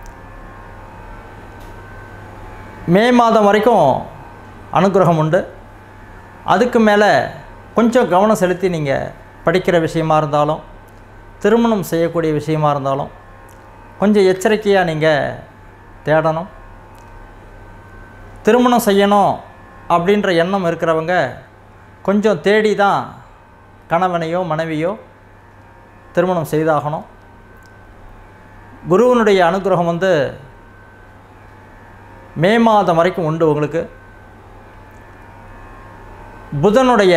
மே மாதம் வரைக்கும் அனுகிரகம் உண்டு அதுக்கு மேலே கொஞ்சம் கவனம் செலுத்தி நீங்கள் படிக்கிற விஷயமா இருந்தாலும் திருமணம் செய்யக்கூடிய விஷயமா இருந்தாலும் கொஞ்சம் எச்சரிக்கையாக நீங்கள் தேடணும் திருமணம் செய்யணும் அப்படின்ற எண்ணம் இருக்கிறவங்க கொஞ்சம் தேடி தான் கணவனையோ மனைவியோ திருமணம் செய்தாகணும் குருவனுடைய அனுகிரகம் வந்து மே மாதம் வரைக்கும் உண்டு உங்களுக்கு புதனுடைய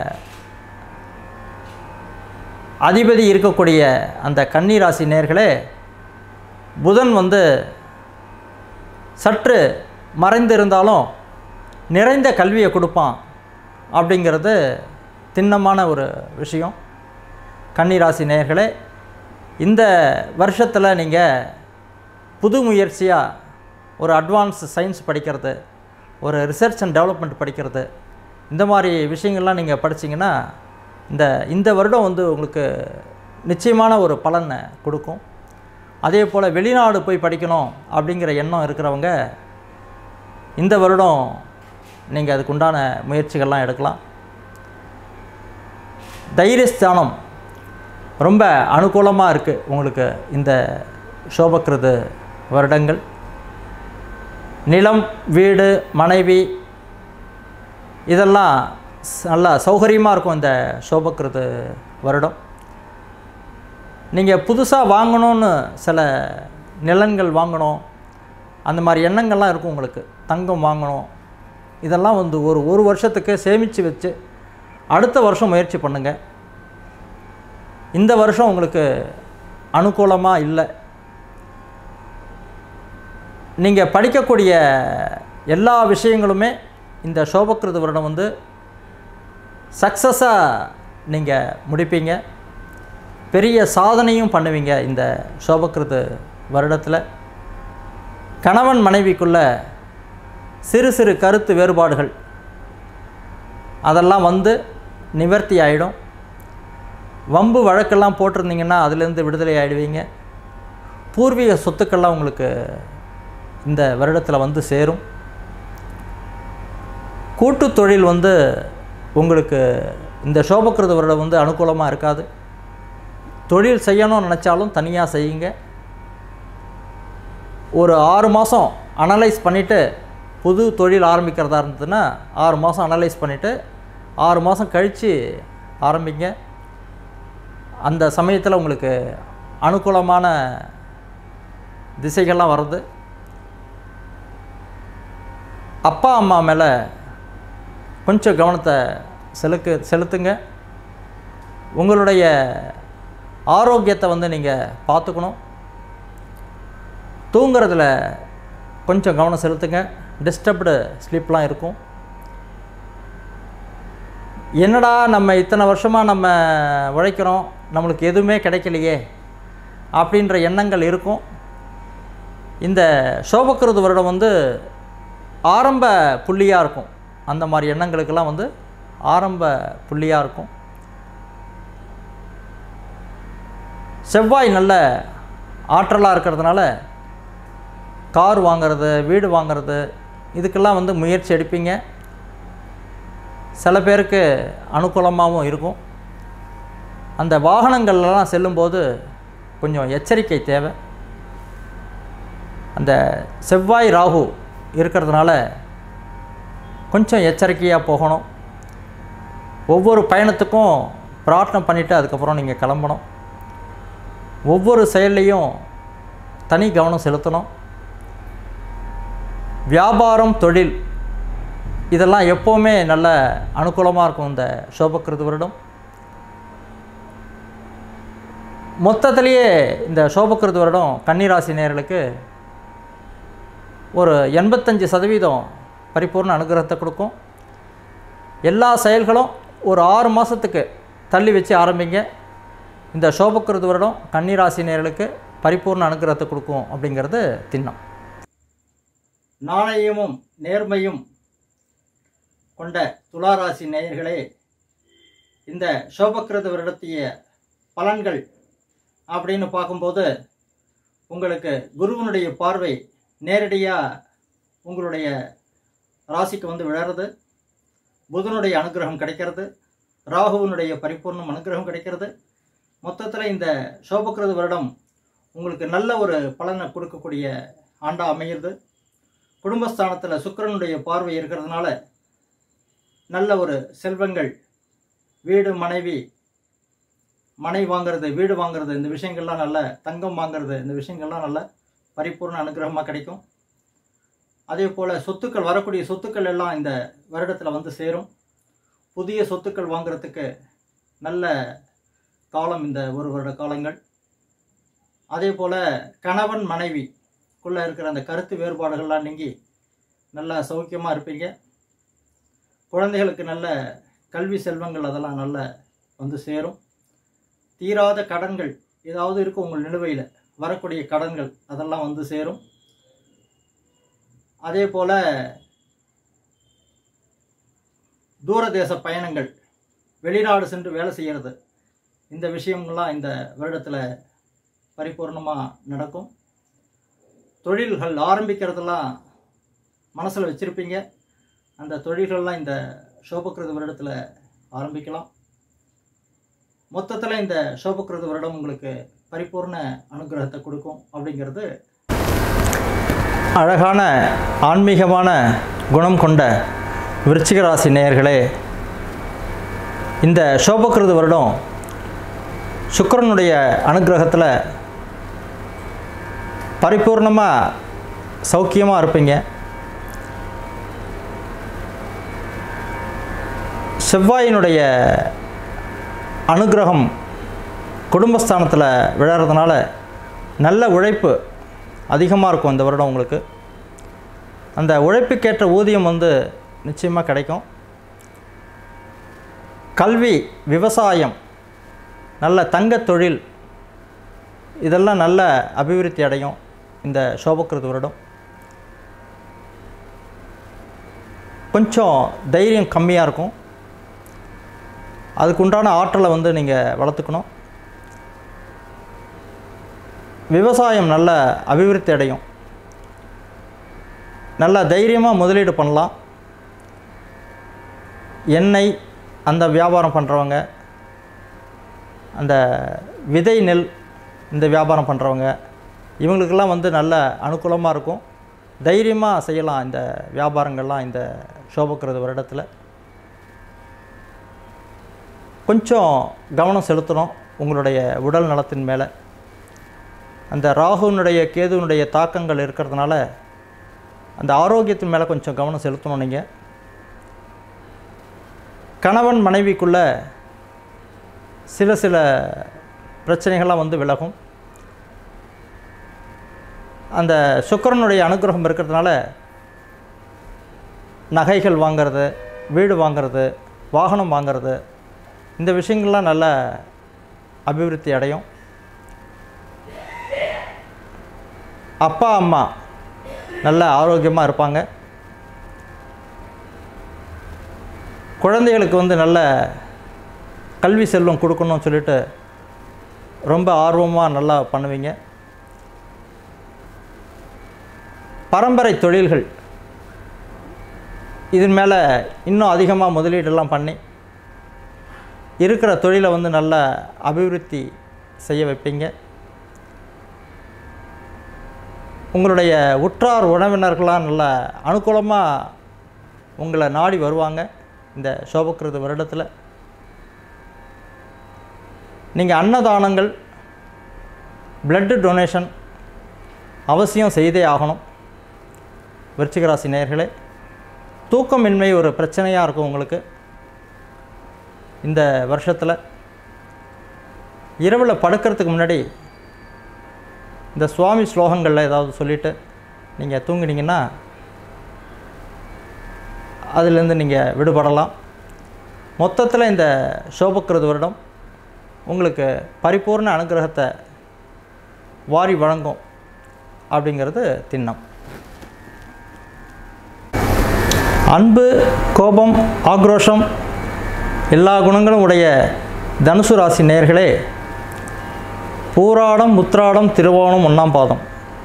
அதிபதி இருக்கக்கூடிய அந்த கன்னிராசி நேர்களே புதன் வந்து சற்று மறைந்திருந்தாலும் நிறைந்த கல்வியை கொடுப்பான் அப்படிங்கிறது திண்ணமான ஒரு விஷயம் கன்னிராசி நேர்களே இந்த வருஷத்தில் நீங்கள் புது முயற்சியாக ஒரு அட்வான்ஸ் சயின்ஸ் படிக்கிறது ஒரு ரிசர்ச் அண்ட் டெவலப்மெண்ட் படிக்கிறது இந்த மாதிரி விஷயங்கள்லாம் நீங்கள் படிச்சிங்கன்னா இந்த இந்த வருடம் வந்து உங்களுக்கு நிச்சயமான ஒரு பலனை கொடுக்கும் அதே போல் வெளிநாடு போய் படிக்கணும் அப்படிங்கிற எண்ணம் இருக்கிறவங்க இந்த வருடம் நீங்கள் அதுக்கு உண்டான முயற்சிகள்லாம் எடுக்கலாம் தைரியஸ்தானம் ரொம்ப அனுகூலமாக இருக்குது உங்களுக்கு இந்த சோபக்கிருது வருடங்கள் நிலம் வீடு மனைவி இதெல்லாம் ஸ்- நல்லா சௌகரியமாக இருக்கும் இந்த சோபக்கிருது வருடம் நீங்கள் புதுசாக வாங்கணும்னு சில நிலங்கள் வாங்கணும் அந்த மாதிரி எண்ணங்கள்லாம் இருக்கும் உங்களுக்கு தங்கம் வாங்கணும் இதெல்லாம் வந்து ஒரு ஒரு வருஷத்துக்கு சேமித்து வச்சு அடுத்த வருஷம் முயற்சி பண்ணுங்கள் இந்த வருஷம் உங்களுக்கு அனுகூலமாக இல்லை நீங்கள் படிக்கக்கூடிய எல்லா விஷயங்களுமே இந்த சோபக்கிருத வருடம் வந்து சக்ஸஸாக நீங்கள் முடிப்பீங்க பெரிய சாதனையும் பண்ணுவீங்க இந்த சோபக்கிருத வருடத்தில் கணவன் மனைவிக்குள்ள சிறு சிறு கருத்து வேறுபாடுகள் அதெல்லாம் வந்து நிவர்த்தி ஆகிடும் வம்பு வழக்கெல்லாம் போட்டிருந்தீங்கன்னா அதுலேருந்து விடுதலை ஆகிடுவீங்க பூர்வீக சொத்துக்கள்லாம் உங்களுக்கு இந்த வருடத்தில் வந்து சேரும் கூட்டு தொழில் வந்து உங்களுக்கு இந்த சோபக்கிருத வருடம் வந்து அனுகூலமாக இருக்காது தொழில் செய்யணும்னு நினச்சாலும் தனியாக செய்யுங்க ஒரு ஆறு மாதம் அனலைஸ் பண்ணிவிட்டு புது தொழில் ஆரம்பிக்கிறதா இருந்ததுன்னா ஆறு மாதம் அனலைஸ் பண்ணிவிட்டு ஆறு மாதம் கழித்து ஆரம்பிங்க அந்த சமயத்தில் உங்களுக்கு அனுகூலமான திசைகள்லாம் வருது அப்பா அம்மா மேலே கொஞ்சம் கவனத்தை செலுக்கு செலுத்துங்க உங்களுடைய ஆரோக்கியத்தை வந்து நீங்கள் பார்த்துக்கணும் தூங்குறதுல கொஞ்சம் கவனம் செலுத்துங்க டிஸ்டர்ப்டு ஸ்லீப்லாம் இருக்கும் என்னடா நம்ம இத்தனை வருஷமாக நம்ம உழைக்கிறோம் நம்மளுக்கு எதுவுமே கிடைக்கலையே அப்படின்ற எண்ணங்கள் இருக்கும் இந்த சோபக்கிருது வருடம் வந்து ஆரம்ப புள்ளியாக இருக்கும் அந்த மாதிரி எண்ணங்களுக்கெல்லாம் வந்து ஆரம்ப புள்ளியாக இருக்கும் செவ்வாய் நல்ல ஆற்றலாக இருக்கிறதுனால கார் வாங்கிறது வீடு வாங்கிறது இதுக்கெல்லாம் வந்து முயற்சி எடுப்பீங்க சில பேருக்கு அனுகூலமாகவும் இருக்கும் அந்த வாகனங்கள்லாம் செல்லும்போது கொஞ்சம் எச்சரிக்கை தேவை அந்த செவ்வாய் ராகு இருக்கிறதுனால கொஞ்சம் எச்சரிக்கையாக போகணும் ஒவ்வொரு பயணத்துக்கும் பிரார்த்தனை பண்ணிவிட்டு அதுக்கப்புறம் நீங்கள் கிளம்பணும் ஒவ்வொரு செயல்லையும் தனி கவனம் செலுத்தணும் வியாபாரம் தொழில் இதெல்லாம் எப்போவுமே நல்ல அனுகூலமாக இருக்கும் இந்த சோபக்கிருது வருடம் மொத்தத்திலேயே இந்த சோபக்கிருது வருடம் கன்னிராசி நேயர்களுக்கு ஒரு எண்பத்தஞ்சு சதவீதம் பரிபூர்ண அனுகிரகத்தை கொடுக்கும் எல்லா செயல்களும் ஒரு ஆறு மாதத்துக்கு தள்ளி வச்சு ஆரம்பிங்க இந்த சோபக்கிருது வருடம் கன்னிராசி நேயர்களுக்கு பரிபூர்ண அனுகிரகத்தை கொடுக்கும் அப்படிங்கிறது திண்ணம் நாணயமும் நேர்மையும் கொண்ட துளாராசி நேயர்களே இந்த சோபக்கிருத வருடத்திய பலன்கள் அப்படின்னு பார்க்கும்போது உங்களுக்கு குருவனுடைய பார்வை நேரடியாக உங்களுடைய ராசிக்கு வந்து விழறது புதனுடைய அனுகிரகம் கிடைக்கிறது ராகுவனுடைய பரிபூர்ணம் அனுகிரகம் கிடைக்கிறது மொத்தத்தில் இந்த சோபக்கிருத வருடம் உங்களுக்கு நல்ல ஒரு பலனை கொடுக்கக்கூடிய ஆண்டாக அமைகிறது குடும்பஸ்தானத்தில் சுக்கிரனுடைய பார்வை இருக்கிறதுனால நல்ல ஒரு செல்வங்கள் வீடு மனைவி மனை வாங்குறது வீடு வாங்குறது இந்த விஷயங்கள்லாம் நல்ல தங்கம் வாங்குறது இந்த விஷயங்கள்லாம் நல்ல பரிபூர்ண அனுகிரகமாக கிடைக்கும் அதே போல் சொத்துக்கள் வரக்கூடிய சொத்துக்கள் எல்லாம் இந்த வருடத்தில் வந்து சேரும் புதிய சொத்துக்கள் வாங்குறதுக்கு நல்ல காலம் இந்த ஒரு வருட காலங்கள் அதே போல் கணவன் மனைவிக்குள்ளே இருக்கிற அந்த கருத்து வேறுபாடுகள்லாம் நீங்கி நல்லா சௌக்கியமாக இருப்பீங்க குழந்தைகளுக்கு நல்ல கல்வி செல்வங்கள் அதெல்லாம் நல்ல வந்து சேரும் தீராத கடன்கள் ஏதாவது இருக்கும் உங்கள் நிலுவையில் வரக்கூடிய கடன்கள் அதெல்லாம் வந்து சேரும் அதே போல் தூரதேச பயணங்கள் வெளிநாடு சென்று வேலை செய்கிறது இந்த விஷயங்கள்லாம் இந்த வருடத்தில் பரிபூர்ணமாக நடக்கும் தொழில்கள் ஆரம்பிக்கிறதெல்லாம் மனசில் வச்சுருப்பீங்க அந்த தொழில்கள்லாம் இந்த சோபக்கிருத வருடத்தில் ஆரம்பிக்கலாம் மொத்தத்தில் இந்த சோபக்கிருத வருடம் உங்களுக்கு பரிபூர்ண அனுகிரகத்தை கொடுக்கும் அப்படிங்கிறது அழகான ஆன்மீகமான குணம் கொண்ட விருச்சிக ராசி நேயர்களே இந்த சோபக்கிருத வருடம் சுக்கிரனுடைய அனுகிரகத்தில் பரிபூர்ணமாக சௌக்கியமாக இருப்பீங்க செவ்வாயினுடைய அனுகிரகம் குடும்பஸ்தானத்தில் விழறதுனால நல்ல உழைப்பு அதிகமாக இருக்கும் இந்த வருடம் உங்களுக்கு அந்த உழைப்புக்கேற்ற ஊதியம் வந்து நிச்சயமாக கிடைக்கும் கல்வி விவசாயம் நல்ல தங்கத் தொழில் இதெல்லாம் நல்ல அபிவிருத்தி அடையும் இந்த சோபக்கிருது வருடம் கொஞ்சம் தைரியம் கம்மியாக இருக்கும் அதுக்குண்டான ஆற்றலை வந்து நீங்கள் வளர்த்துக்கணும் விவசாயம் நல்ல அபிவிருத்தி அடையும் நல்ல தைரியமாக முதலீடு பண்ணலாம் எண்ணெய் அந்த வியாபாரம் பண்ணுறவங்க அந்த விதை நெல் இந்த வியாபாரம் பண்ணுறவங்க இவங்களுக்கெல்லாம் வந்து நல்ல அனுகூலமாக இருக்கும் தைரியமாக செய்யலாம் இந்த வியாபாரங்கள்லாம் இந்த சோபக்கிருத வருடத்தில் கொஞ்சம் கவனம் செலுத்தணும் உங்களுடைய உடல் நலத்தின் மேலே அந்த ராகுனுடைய கேதுனுடைய தாக்கங்கள் இருக்கிறதுனால அந்த ஆரோக்கியத்தின் மேலே கொஞ்சம் கவனம் செலுத்தணும் நீங்கள் கணவன் மனைவிக்குள்ள சில சில பிரச்சனைகள்லாம் வந்து விலகும் அந்த சுக்கிரனுடைய அனுகிரகம் இருக்கிறதுனால நகைகள் வாங்கிறது வீடு வாங்கிறது வாகனம் வாங்கிறது இந்த விஷயங்கள்லாம் நல்ல அபிவிருத்தி அடையும் அப்பா அம்மா நல்ல ஆரோக்கியமாக இருப்பாங்க குழந்தைகளுக்கு வந்து நல்ல கல்வி செல்வம் கொடுக்கணும்னு சொல்லிட்டு ரொம்ப ஆர்வமாக நல்லா பண்ணுவீங்க பரம்பரை தொழில்கள் இதன் மேலே இன்னும் அதிகமாக முதலீடெல்லாம் பண்ணி இருக்கிற தொழிலை வந்து நல்ல அபிவிருத்தி செய்ய வைப்பீங்க உங்களுடைய உற்றார் உறவினர்களாம் நல்ல அனுகூலமாக உங்களை நாடி வருவாங்க இந்த சோபக்கிருத வருடத்தில் நீங்கள் அன்னதானங்கள் பிளட்டு டொனேஷன் அவசியம் செய்தே ஆகணும் விருச்சிகராசி நேயர்களே தூக்கமின்மை ஒரு பிரச்சனையாக இருக்கும் உங்களுக்கு இந்த வருஷத்தில் இரவில் படுக்கிறதுக்கு முன்னாடி இந்த சுவாமி ஸ்லோகங்களில் ஏதாவது சொல்லிவிட்டு நீங்கள் தூங்கினீங்கன்னா அதிலேருந்து நீங்கள் விடுபடலாம் மொத்தத்தில் இந்த சோபக்கிருத வருடம் உங்களுக்கு பரிபூர்ண அனுகிரகத்தை வாரி வழங்கும் அப்படிங்கிறது திண்ணம் அன்பு கோபம் ஆக்ரோஷம் எல்லா குணங்களும் உடைய தனுசு ராசி நேயர்களே பூராடம் முத்ராடம் திருவோணம் ஒன்றாம் பாதம்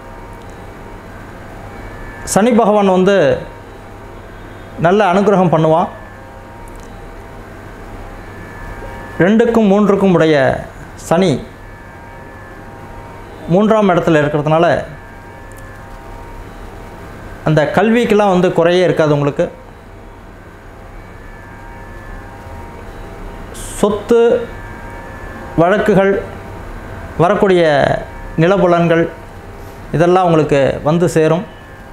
சனி பகவான் வந்து நல்ல அனுகிரகம் பண்ணுவான் ரெண்டுக்கும் மூன்றுக்கும் உடைய சனி மூன்றாம் இடத்துல இருக்கிறதுனால அந்த கல்விக்கெல்லாம் வந்து குறையே இருக்காது உங்களுக்கு சொத்து வழக்குகள் வரக்கூடிய நிலபுலன்கள் இதெல்லாம் உங்களுக்கு வந்து சேரும்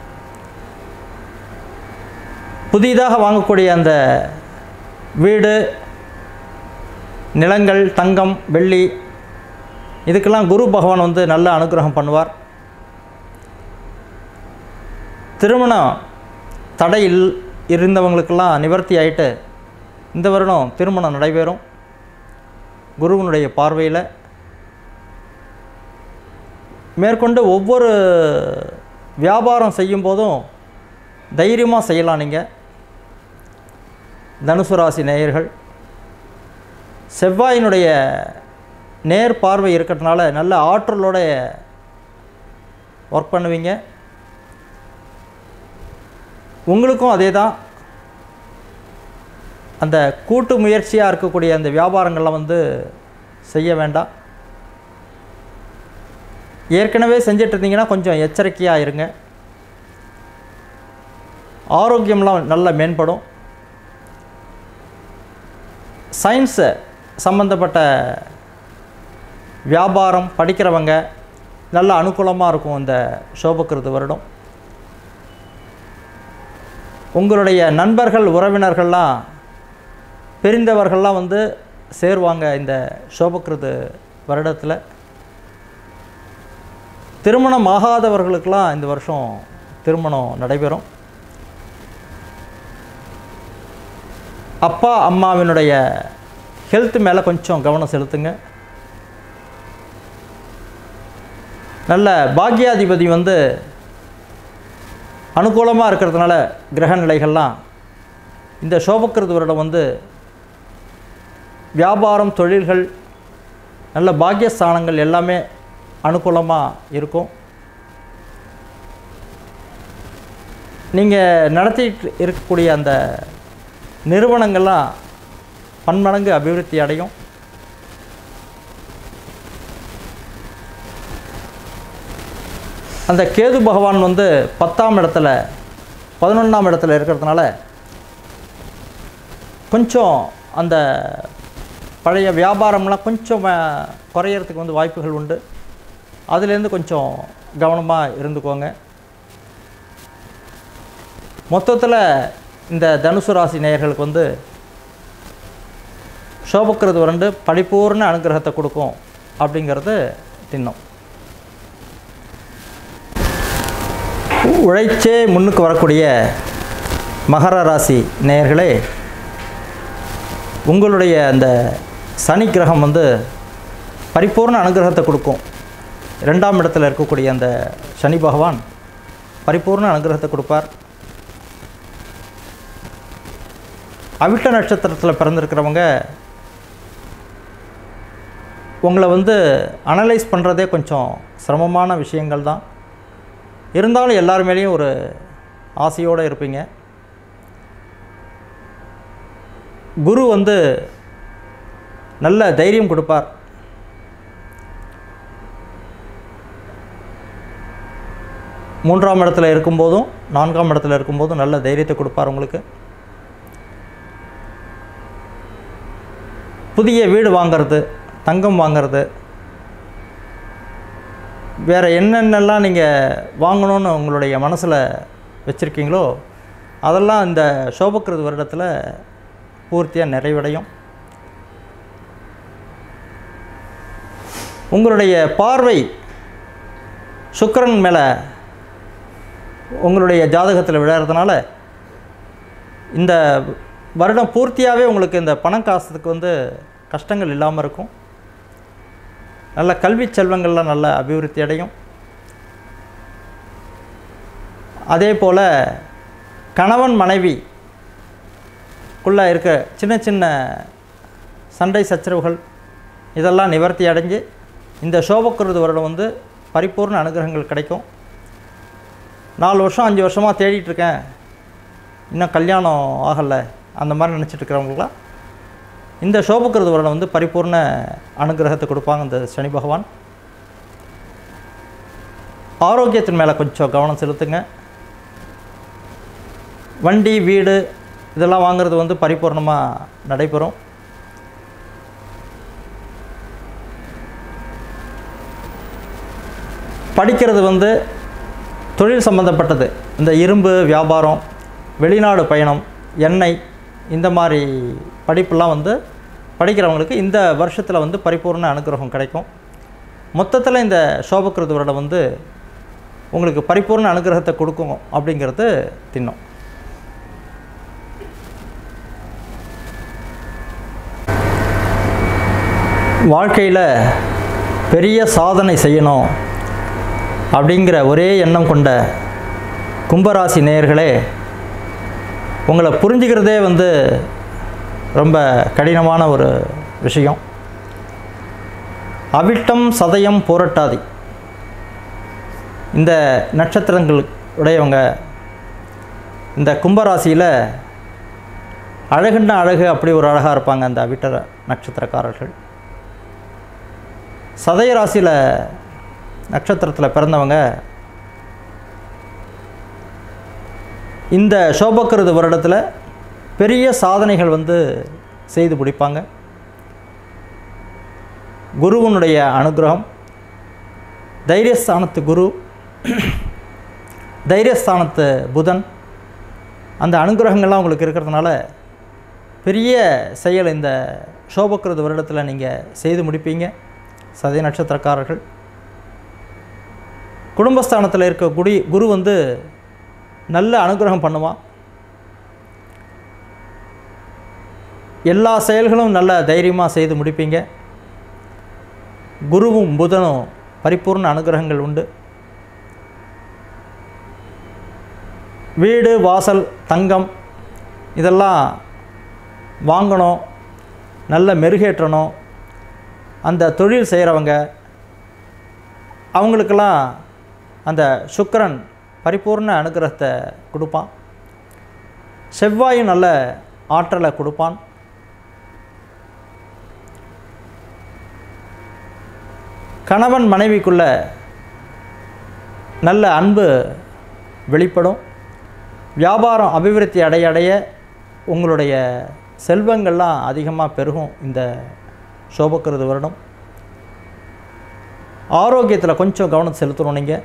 புதிதாக வாங்கக்கூடிய அந்த வீடு நிலங்கள் தங்கம் வெள்ளி இதுக்கெல்லாம் குரு பகவான் வந்து நல்ல அனுகிரகம் பண்ணுவார் திருமணம் தடையில் இருந்தவங்களுக்கெல்லாம் நிவர்த்தி ஆயிட்டு இந்த வருடம் திருமணம் நடைபெறும் குருவனுடைய பார்வையில் மேற்கொண்டு ஒவ்வொரு வியாபாரம் செய்யும் போதும் தைரியமாக செய்யலாம் நீங்கள் தனுசு ராசி நேயர்கள் செவ்வாயினுடைய நேர் பார்வை இருக்கிறதுனால நல்ல ஆற்றலோட ஒர்க் பண்ணுவீங்க உங்களுக்கும் அதே தான் அந்த கூட்டு முயற்சியாக இருக்கக்கூடிய அந்த வியாபாரங்கள்லாம் வந்து செய்ய வேண்டாம் ஏற்கனவே செஞ்சிட்டு இருந்தீங்கன்னா கொஞ்சம் எச்சரிக்கையாக இருங்க ஆரோக்கியம்லாம் நல்லா மேம்படும் சயின்ஸு சம்மந்தப்பட்ட வியாபாரம் படிக்கிறவங்க நல்ல அனுகூலமாக இருக்கும் இந்த சோபக்கிருது வருடம் உங்களுடைய நண்பர்கள் உறவினர்கள்லாம் பிரிந்தவர்கள்லாம் வந்து சேருவாங்க இந்த சோபக்கிருது வருடத்தில் திருமணம் ஆகாதவர்களுக்கெல்லாம் இந்த வருஷம் திருமணம் நடைபெறும் அப்பா அம்மாவினுடைய ஹெல்த் மேலே கொஞ்சம் கவனம் செலுத்துங்க நல்ல பாக்யாதிபதி வந்து அனுகூலமாக இருக்கிறதுனால கிரக நிலைகள்லாம் இந்த சோபக்கிருது வருடம் வந்து வியாபாரம் தொழில்கள் நல்ல பாக்கியஸ்தானங்கள் எல்லாமே அனுகூலமாக இருக்கும் நீங்கள் நடத்திட்டு இருக்கக்கூடிய அந்த நிறுவனங்கள்லாம் பன்மடங்கு அபிவிருத்தி அடையும் அந்த கேது பகவான் வந்து பத்தாம் இடத்துல பதினொன்றாம் இடத்துல இருக்கிறதுனால கொஞ்சம் அந்த பழைய வியாபாரம்லாம் கொஞ்சம் அஹ், குறையறதுக்கு வந்து வாய்ப்புகள் உண்டு அதுலேருந்து கொஞ்சம் கவனமாக இருந்துக்கோங்க மொத்தத்தில் இந்த தனுசு ராசி நேயர்களுக்கு வந்து சோபக்கிறது வரண்டு பரிபூர்ண அனுகிரகத்தை கொடுக்கும் அப்படிங்கிறது திண்ணம் உழைச்சே முன்னுக்கு வரக்கூடிய மகர ராசி நேயர்களே உங்களுடைய அந்த சனி கிரகம் வந்து பரிபூர்ண அனுகிரகத்தை கொடுக்கும் ரெண்டாம் இடத்துல இருக்கக்கூடிய அந்த சனி பகவான் பரிபூர்ண அனுகிரகத்தை கொடுப்பார் அவிட்ட நட்சத்திரத்தில் பிறந்திருக்கிறவங்க உங்களை வந்து அனலைஸ் பண்ணுறதே கொஞ்சம் சிரமமான விஷயங்கள் தான் இருந்தாலும் எல்லார் மேலேயும் ஒரு ஆசையோடு இருப்பீங்க குரு வந்து நல்ல தைரியம் கொடுப்பார் மூன்றாம் இடத்துல இருக்கும்போதும் நான்காம் இடத்துல இருக்கும்போதும் நல்ல தைரியத்தை கொடுப்பார் உங்களுக்கு புதிய வீடு வாங்கிறது தங்கம் வாங்கிறது வேறு என்னென்னலாம் நீங்கள் வாங்கணும்னு உங்களுடைய மனசில் வச்சுருக்கீங்களோ அதெல்லாம் இந்த சோபக்கிருது வருடத்தில் பூர்த்தியாக நிறைவடையும் உங்களுடைய பார்வை சுக்கிரன் மேலே உங்களுடைய ஜாதகத்தில் விளையாடுறதுனால இந்த வருடம் பூர்த்தியாகவே உங்களுக்கு இந்த பணம் காசுக்கு வந்து கஷ்டங்கள் இல்லாமல் இருக்கும் நல்ல கல்வி செல்வங்கள்லாம் நல்ல அபிவிருத்தி அடையும் அதே போல் கணவன் மனைவி குள்ளே இருக்க சின்ன சின்ன சண்டை சச்சரவுகள் இதெல்லாம் நிவர்த்தி அடைஞ்சு இந்த சோபக்குருது வருடம் வந்து பரிபூர்ண அனுகிரகங்கள் கிடைக்கும் நாலு வருஷம் அஞ்சு வருஷமாக தேடிட்டு இருக்கேன் இன்னும் கல்யாணம் ஆகலை அந்த மாதிரி நினச்சிட்டு இருக்கிறவங்களுக்குலாம் இந்த சோபக்கிருத வருடம் வந்து பரிபூர்ண அனுகிரகத்தை கொடுப்பாங்க இந்த சனி பகவான் ஆரோக்கியத்தின் மேலே கொஞ்சம் கவனம் செலுத்துங்க வண்டி வீடு இதெல்லாம் வாங்குறது வந்து பரிபூர்ணமாக நடைபெறும் படிக்கிறது வந்து தொழில் சம்மந்தப்பட்டது இந்த இரும்பு வியாபாரம் வெளிநாடு பயணம் எண்ணெய் இந்த மாதிரி படிப்பெல்லாம் வந்து படிக்கிறவங்களுக்கு இந்த வருஷத்தில் வந்து பரிபூர்ண அனுகிரகம் கிடைக்கும் மொத்தத்தில் இந்த சோபக்கிருத வருடம் வந்து உங்களுக்கு பரிபூர்ண அனுகிரகத்தை கொடுக்கும் அப்படிங்கிறது தின்னும் வாழ்க்கையில் பெரிய சாதனை செய்யணும் அப்படிங்கிற ஒரே எண்ணம் கொண்ட கும்பராசி நேயர்களே உங்களை புரிஞ்சுக்கிறதே வந்து ரொம்ப கடினமான ஒரு விஷயம் அவிட்டம் சதயம் போரட்டாதி இந்த நட்சத்திரங்கள் உடையவங்க இந்த கும்பராசியில் அழகுன்னா அழகு அப்படி ஒரு அழகாக இருப்பாங்க அந்த அவிட்ட நட்சத்திரக்காரர்கள் சதய ராசியில் நட்சத்திரத்தில் பிறந்தவங்க இந்த சோபக்கிருது வருடத்தில் பெரிய சாதனைகள் வந்து செய்து முடிப்பாங்க குருவனுடைய அனுகிரகம் தைரியஸ்தானத்து குரு தைரியஸ்தானத்து புதன் அந்த அனுகிரகங்கள்லாம் உங்களுக்கு இருக்கிறதுனால பெரிய செயல் இந்த சோபக்கிருது வருடத்தில் நீங்கள் செய்து முடிப்பீங்க சதய நட்சத்திரக்காரர்கள் குடும்பஸ்தானத்தில் இருக்க குடி குரு வந்து நல்ல அனுகிரகம் பண்ணுவான் எல்லா செயல்களும் நல்ல தைரியமாக செய்து முடிப்பீங்க குருவும் புதனும் பரிபூர்ண அனுகிரகங்கள் உண்டு வீடு வாசல் தங்கம் இதெல்லாம் வாங்கணும் நல்ல மெருகேற்றணும் அந்த தொழில் செய்கிறவங்க அவங்களுக்கெல்லாம் அந்த சுக்கிரன் பரிபூர்ண அனுகிரகத்தை கொடுப்பான் செவ்வாயும் நல்ல ஆற்றலை கொடுப்பான் கணவன் மனைவிக்குள்ள நல்ல அன்பு வெளிப்படும் வியாபாரம் அபிவிருத்தி அடைய அடைய உங்களுடைய செல்வங்கள்லாம் அதிகமாக பெருகும் இந்த சோபக்கிருது வருடம் ஆரோக்கியத்தில் கொஞ்சம் கவனம் செலுத்தணும் நீங்கள்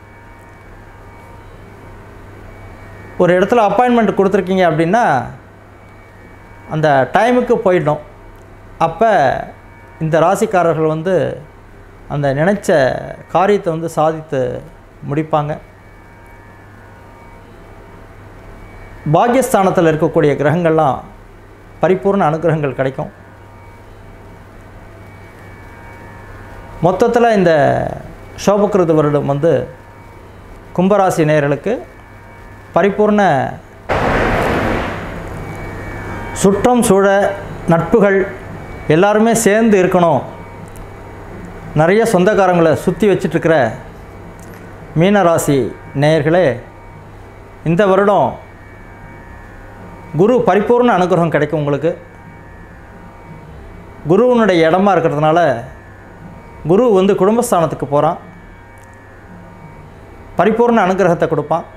ஒரு இடத்துல அப்பாயின்மெண்ட் கொடுத்துருக்கீங்க அப்படின்னா அந்த டைமுக்கு போயிடணும் அப்போ இந்த ராசிக்காரர்கள் வந்து அந்த நினச்ச காரியத்தை வந்து சாதித்து முடிப்பாங்க பாக்கியஸ்தானத்தில் இருக்கக்கூடிய கிரகங்கள்லாம் பரிபூர்ண அனுகிரகங்கள் கிடைக்கும் மொத்தத்தில் இந்த சோபகிருத வருடம் வந்து கும்பராசி நேயர்களுக்கு பரிபூர்ண சுற்றம் சூழ நட்புகள் எல்லாருமே சேர்ந்து இருக்கணும் நிறைய சொந்தக்காரங்களை சுற்றி வச்சிட்ருக்கிற மீனராசி நேயர்களே இந்த வருடம் குரு பரிபூர்ண அனுகிரகம் கிடைக்கும் உங்களுக்கு குருவினுடைய இடமா இருக்கிறதுனால குரு வந்து குடும்பஸ்தானத்துக்கு போகிறான் பரிபூர்ண அனுகிரகத்தை கொடுப்பான்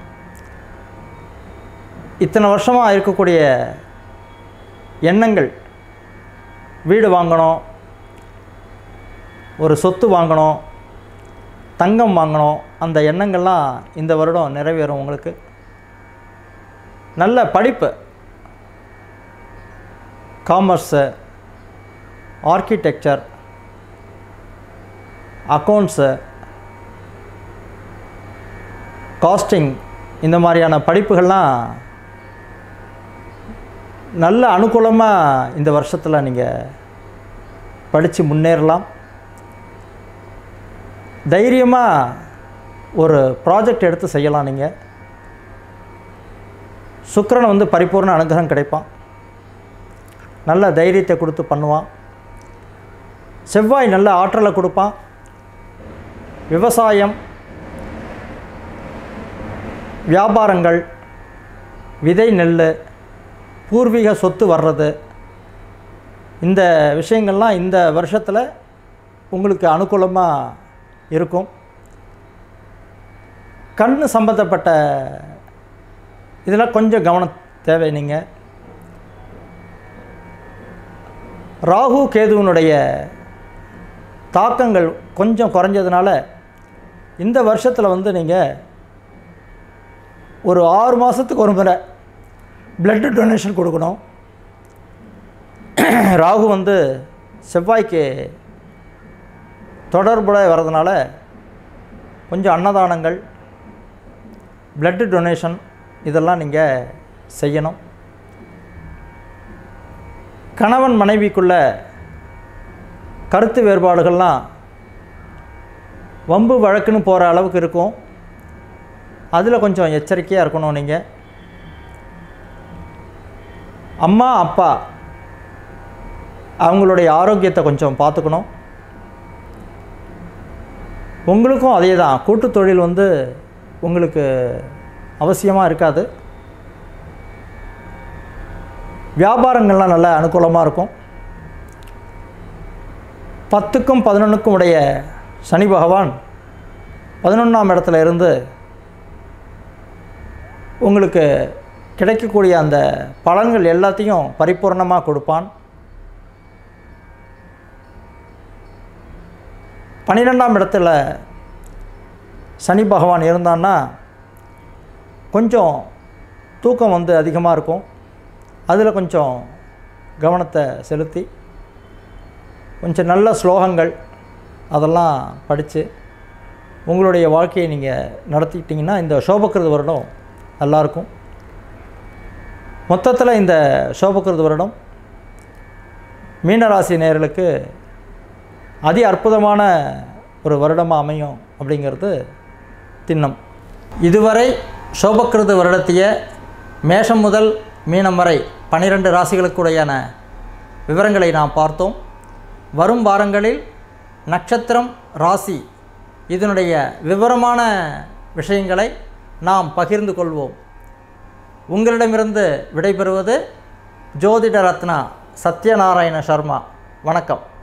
இத்தனை வருஷமாக இருக்கக்கூடிய எண்ணங்கள் வீடு வாங்கணும் ஒரு சொத்து வாங்கணும் தங்கம் வாங்கணும் அந்த எண்ணங்கள்லாம் இந்த வருடம் நிறைவேறும் உங்களுக்கு நல்ல படிப்பு காமர்ஸு ஆர்கிடெக்சர் அக்கௌண்ட்ஸு காஸ்டிங் இந்த மாதிரியான படிப்புகள்லாம் நல்ல அனுகூலமாக இந்த வருஷத்தில் நீங்கள் படித்து முன்னேறலாம் தைரியமாக ஒரு ப்ராஜெக்ட் எடுத்து செய்யலாம் நீங்கள் சுக்கிரன் வந்து பரிபூர்ண அனுகிரகம் கிடைப்பான் நல்ல தைரியத்தை கொடுத்து பண்ணுவான் செவ்வாய் நல்ல ஆற்றலை கொடுப்பான் விவசாயம் வியாபாரங்கள் விதை நெல் பூர்வீக சொத்து வர்றது இந்த விஷயங்கள்லாம் இந்த வருஷத்தில் உங்களுக்கு அனுகூலமாக இருக்கும் கண் சம்பந்தப்பட்ட இதில் கொஞ்சம் கவனம் தேவை நீங்கள் ராகு கேதுவனுடைய தாக்கங்கள் கொஞ்சம் குறைஞ்சதுனால இந்த வருஷத்தில் வந்து நீங்கள் ஒரு ஆறு மாதத்துக்கு ஒரு முறை பிளட்டு டொனேஷன் கொடுக்கணும் ராகு வந்து செவ்வாய்க்கு தொடர்புடைய வர்றதுனால கொஞ்சம் அன்னதானங்கள் பிளட்டு டொனேஷன் இதெல்லாம் நீங்கள் செய்யணும் கணவன் மனைவிக்குள்ள கருத்து வேறுபாடுகள்லாம் வம்பு வழக்குன்னு போகிற அளவுக்கு இருக்கும் அதில் கொஞ்சம் எச்சரிக்கையாக இருக்கணும் நீங்கள் அம்மா அப்பா அவங்களுடைய ஆரோக்கியத்தை கொஞ்சம் பார்த்துக்கணும் உங்களுக்கும் அதே தான் கூட்டுத் தொழில் வந்து உங்களுக்கு அவசியமாக இருக்காது வியாபாரங்கள்லாம் நல்ல அனுகூலமாக இருக்கும் பத்துக்கும் பதினொன்றுக்கும் உடைய சனி பகவான் பதினொன்றாம் இடத்துல இருந்து உங்களுக்கு கிடைக்கக்கூடிய அந்த பலன்கள் எல்லாத்தையும் பரிபூர்ணமாக கொடுப்பான் பன்னிரெண்டாம் இடத்துல சனி பகவான் இருந்தான்னா கொஞ்சம் தூக்கம் வந்து அதிகமாக இருக்கும் அதில் கொஞ்சம் கவனத்தை செலுத்தி கொஞ்சம் நல்ல ஸ்லோகங்கள் அதெல்லாம் படித்து உங்களுடைய வாழ்க்கையை நீங்கள் நடத்திக்கிட்டிங்கன்னா இந்த சோபக்கிருத வருடம் நல்லாயிருக்கும் மொத்தத்தில் இந்த சோபக்கிருத வருடம் மீனராசி நேயர்களுக்கு அதி அற்புதமான ஒரு வருடமாக அமையும் அப்படிங்கிறது திண்ணம் இதுவரை சோபக்கிருத வருடத்திய மேஷம் முதல் மீனம் வரை பன்னிரெண்டு ராசிகளுக்குடையான விவரங்களை நாம் பார்த்தோம் வரும் வாரங்களில் நட்சத்திரம் ராசி இதனுடைய விவரமான விஷயங்களை நாம் பகிர்ந்து கொள்வோம் உங்களிடமிருந்து விடைபெறுவது ஜோதிட ரத்னா சத்யநாராயண சர்மா வணக்கம்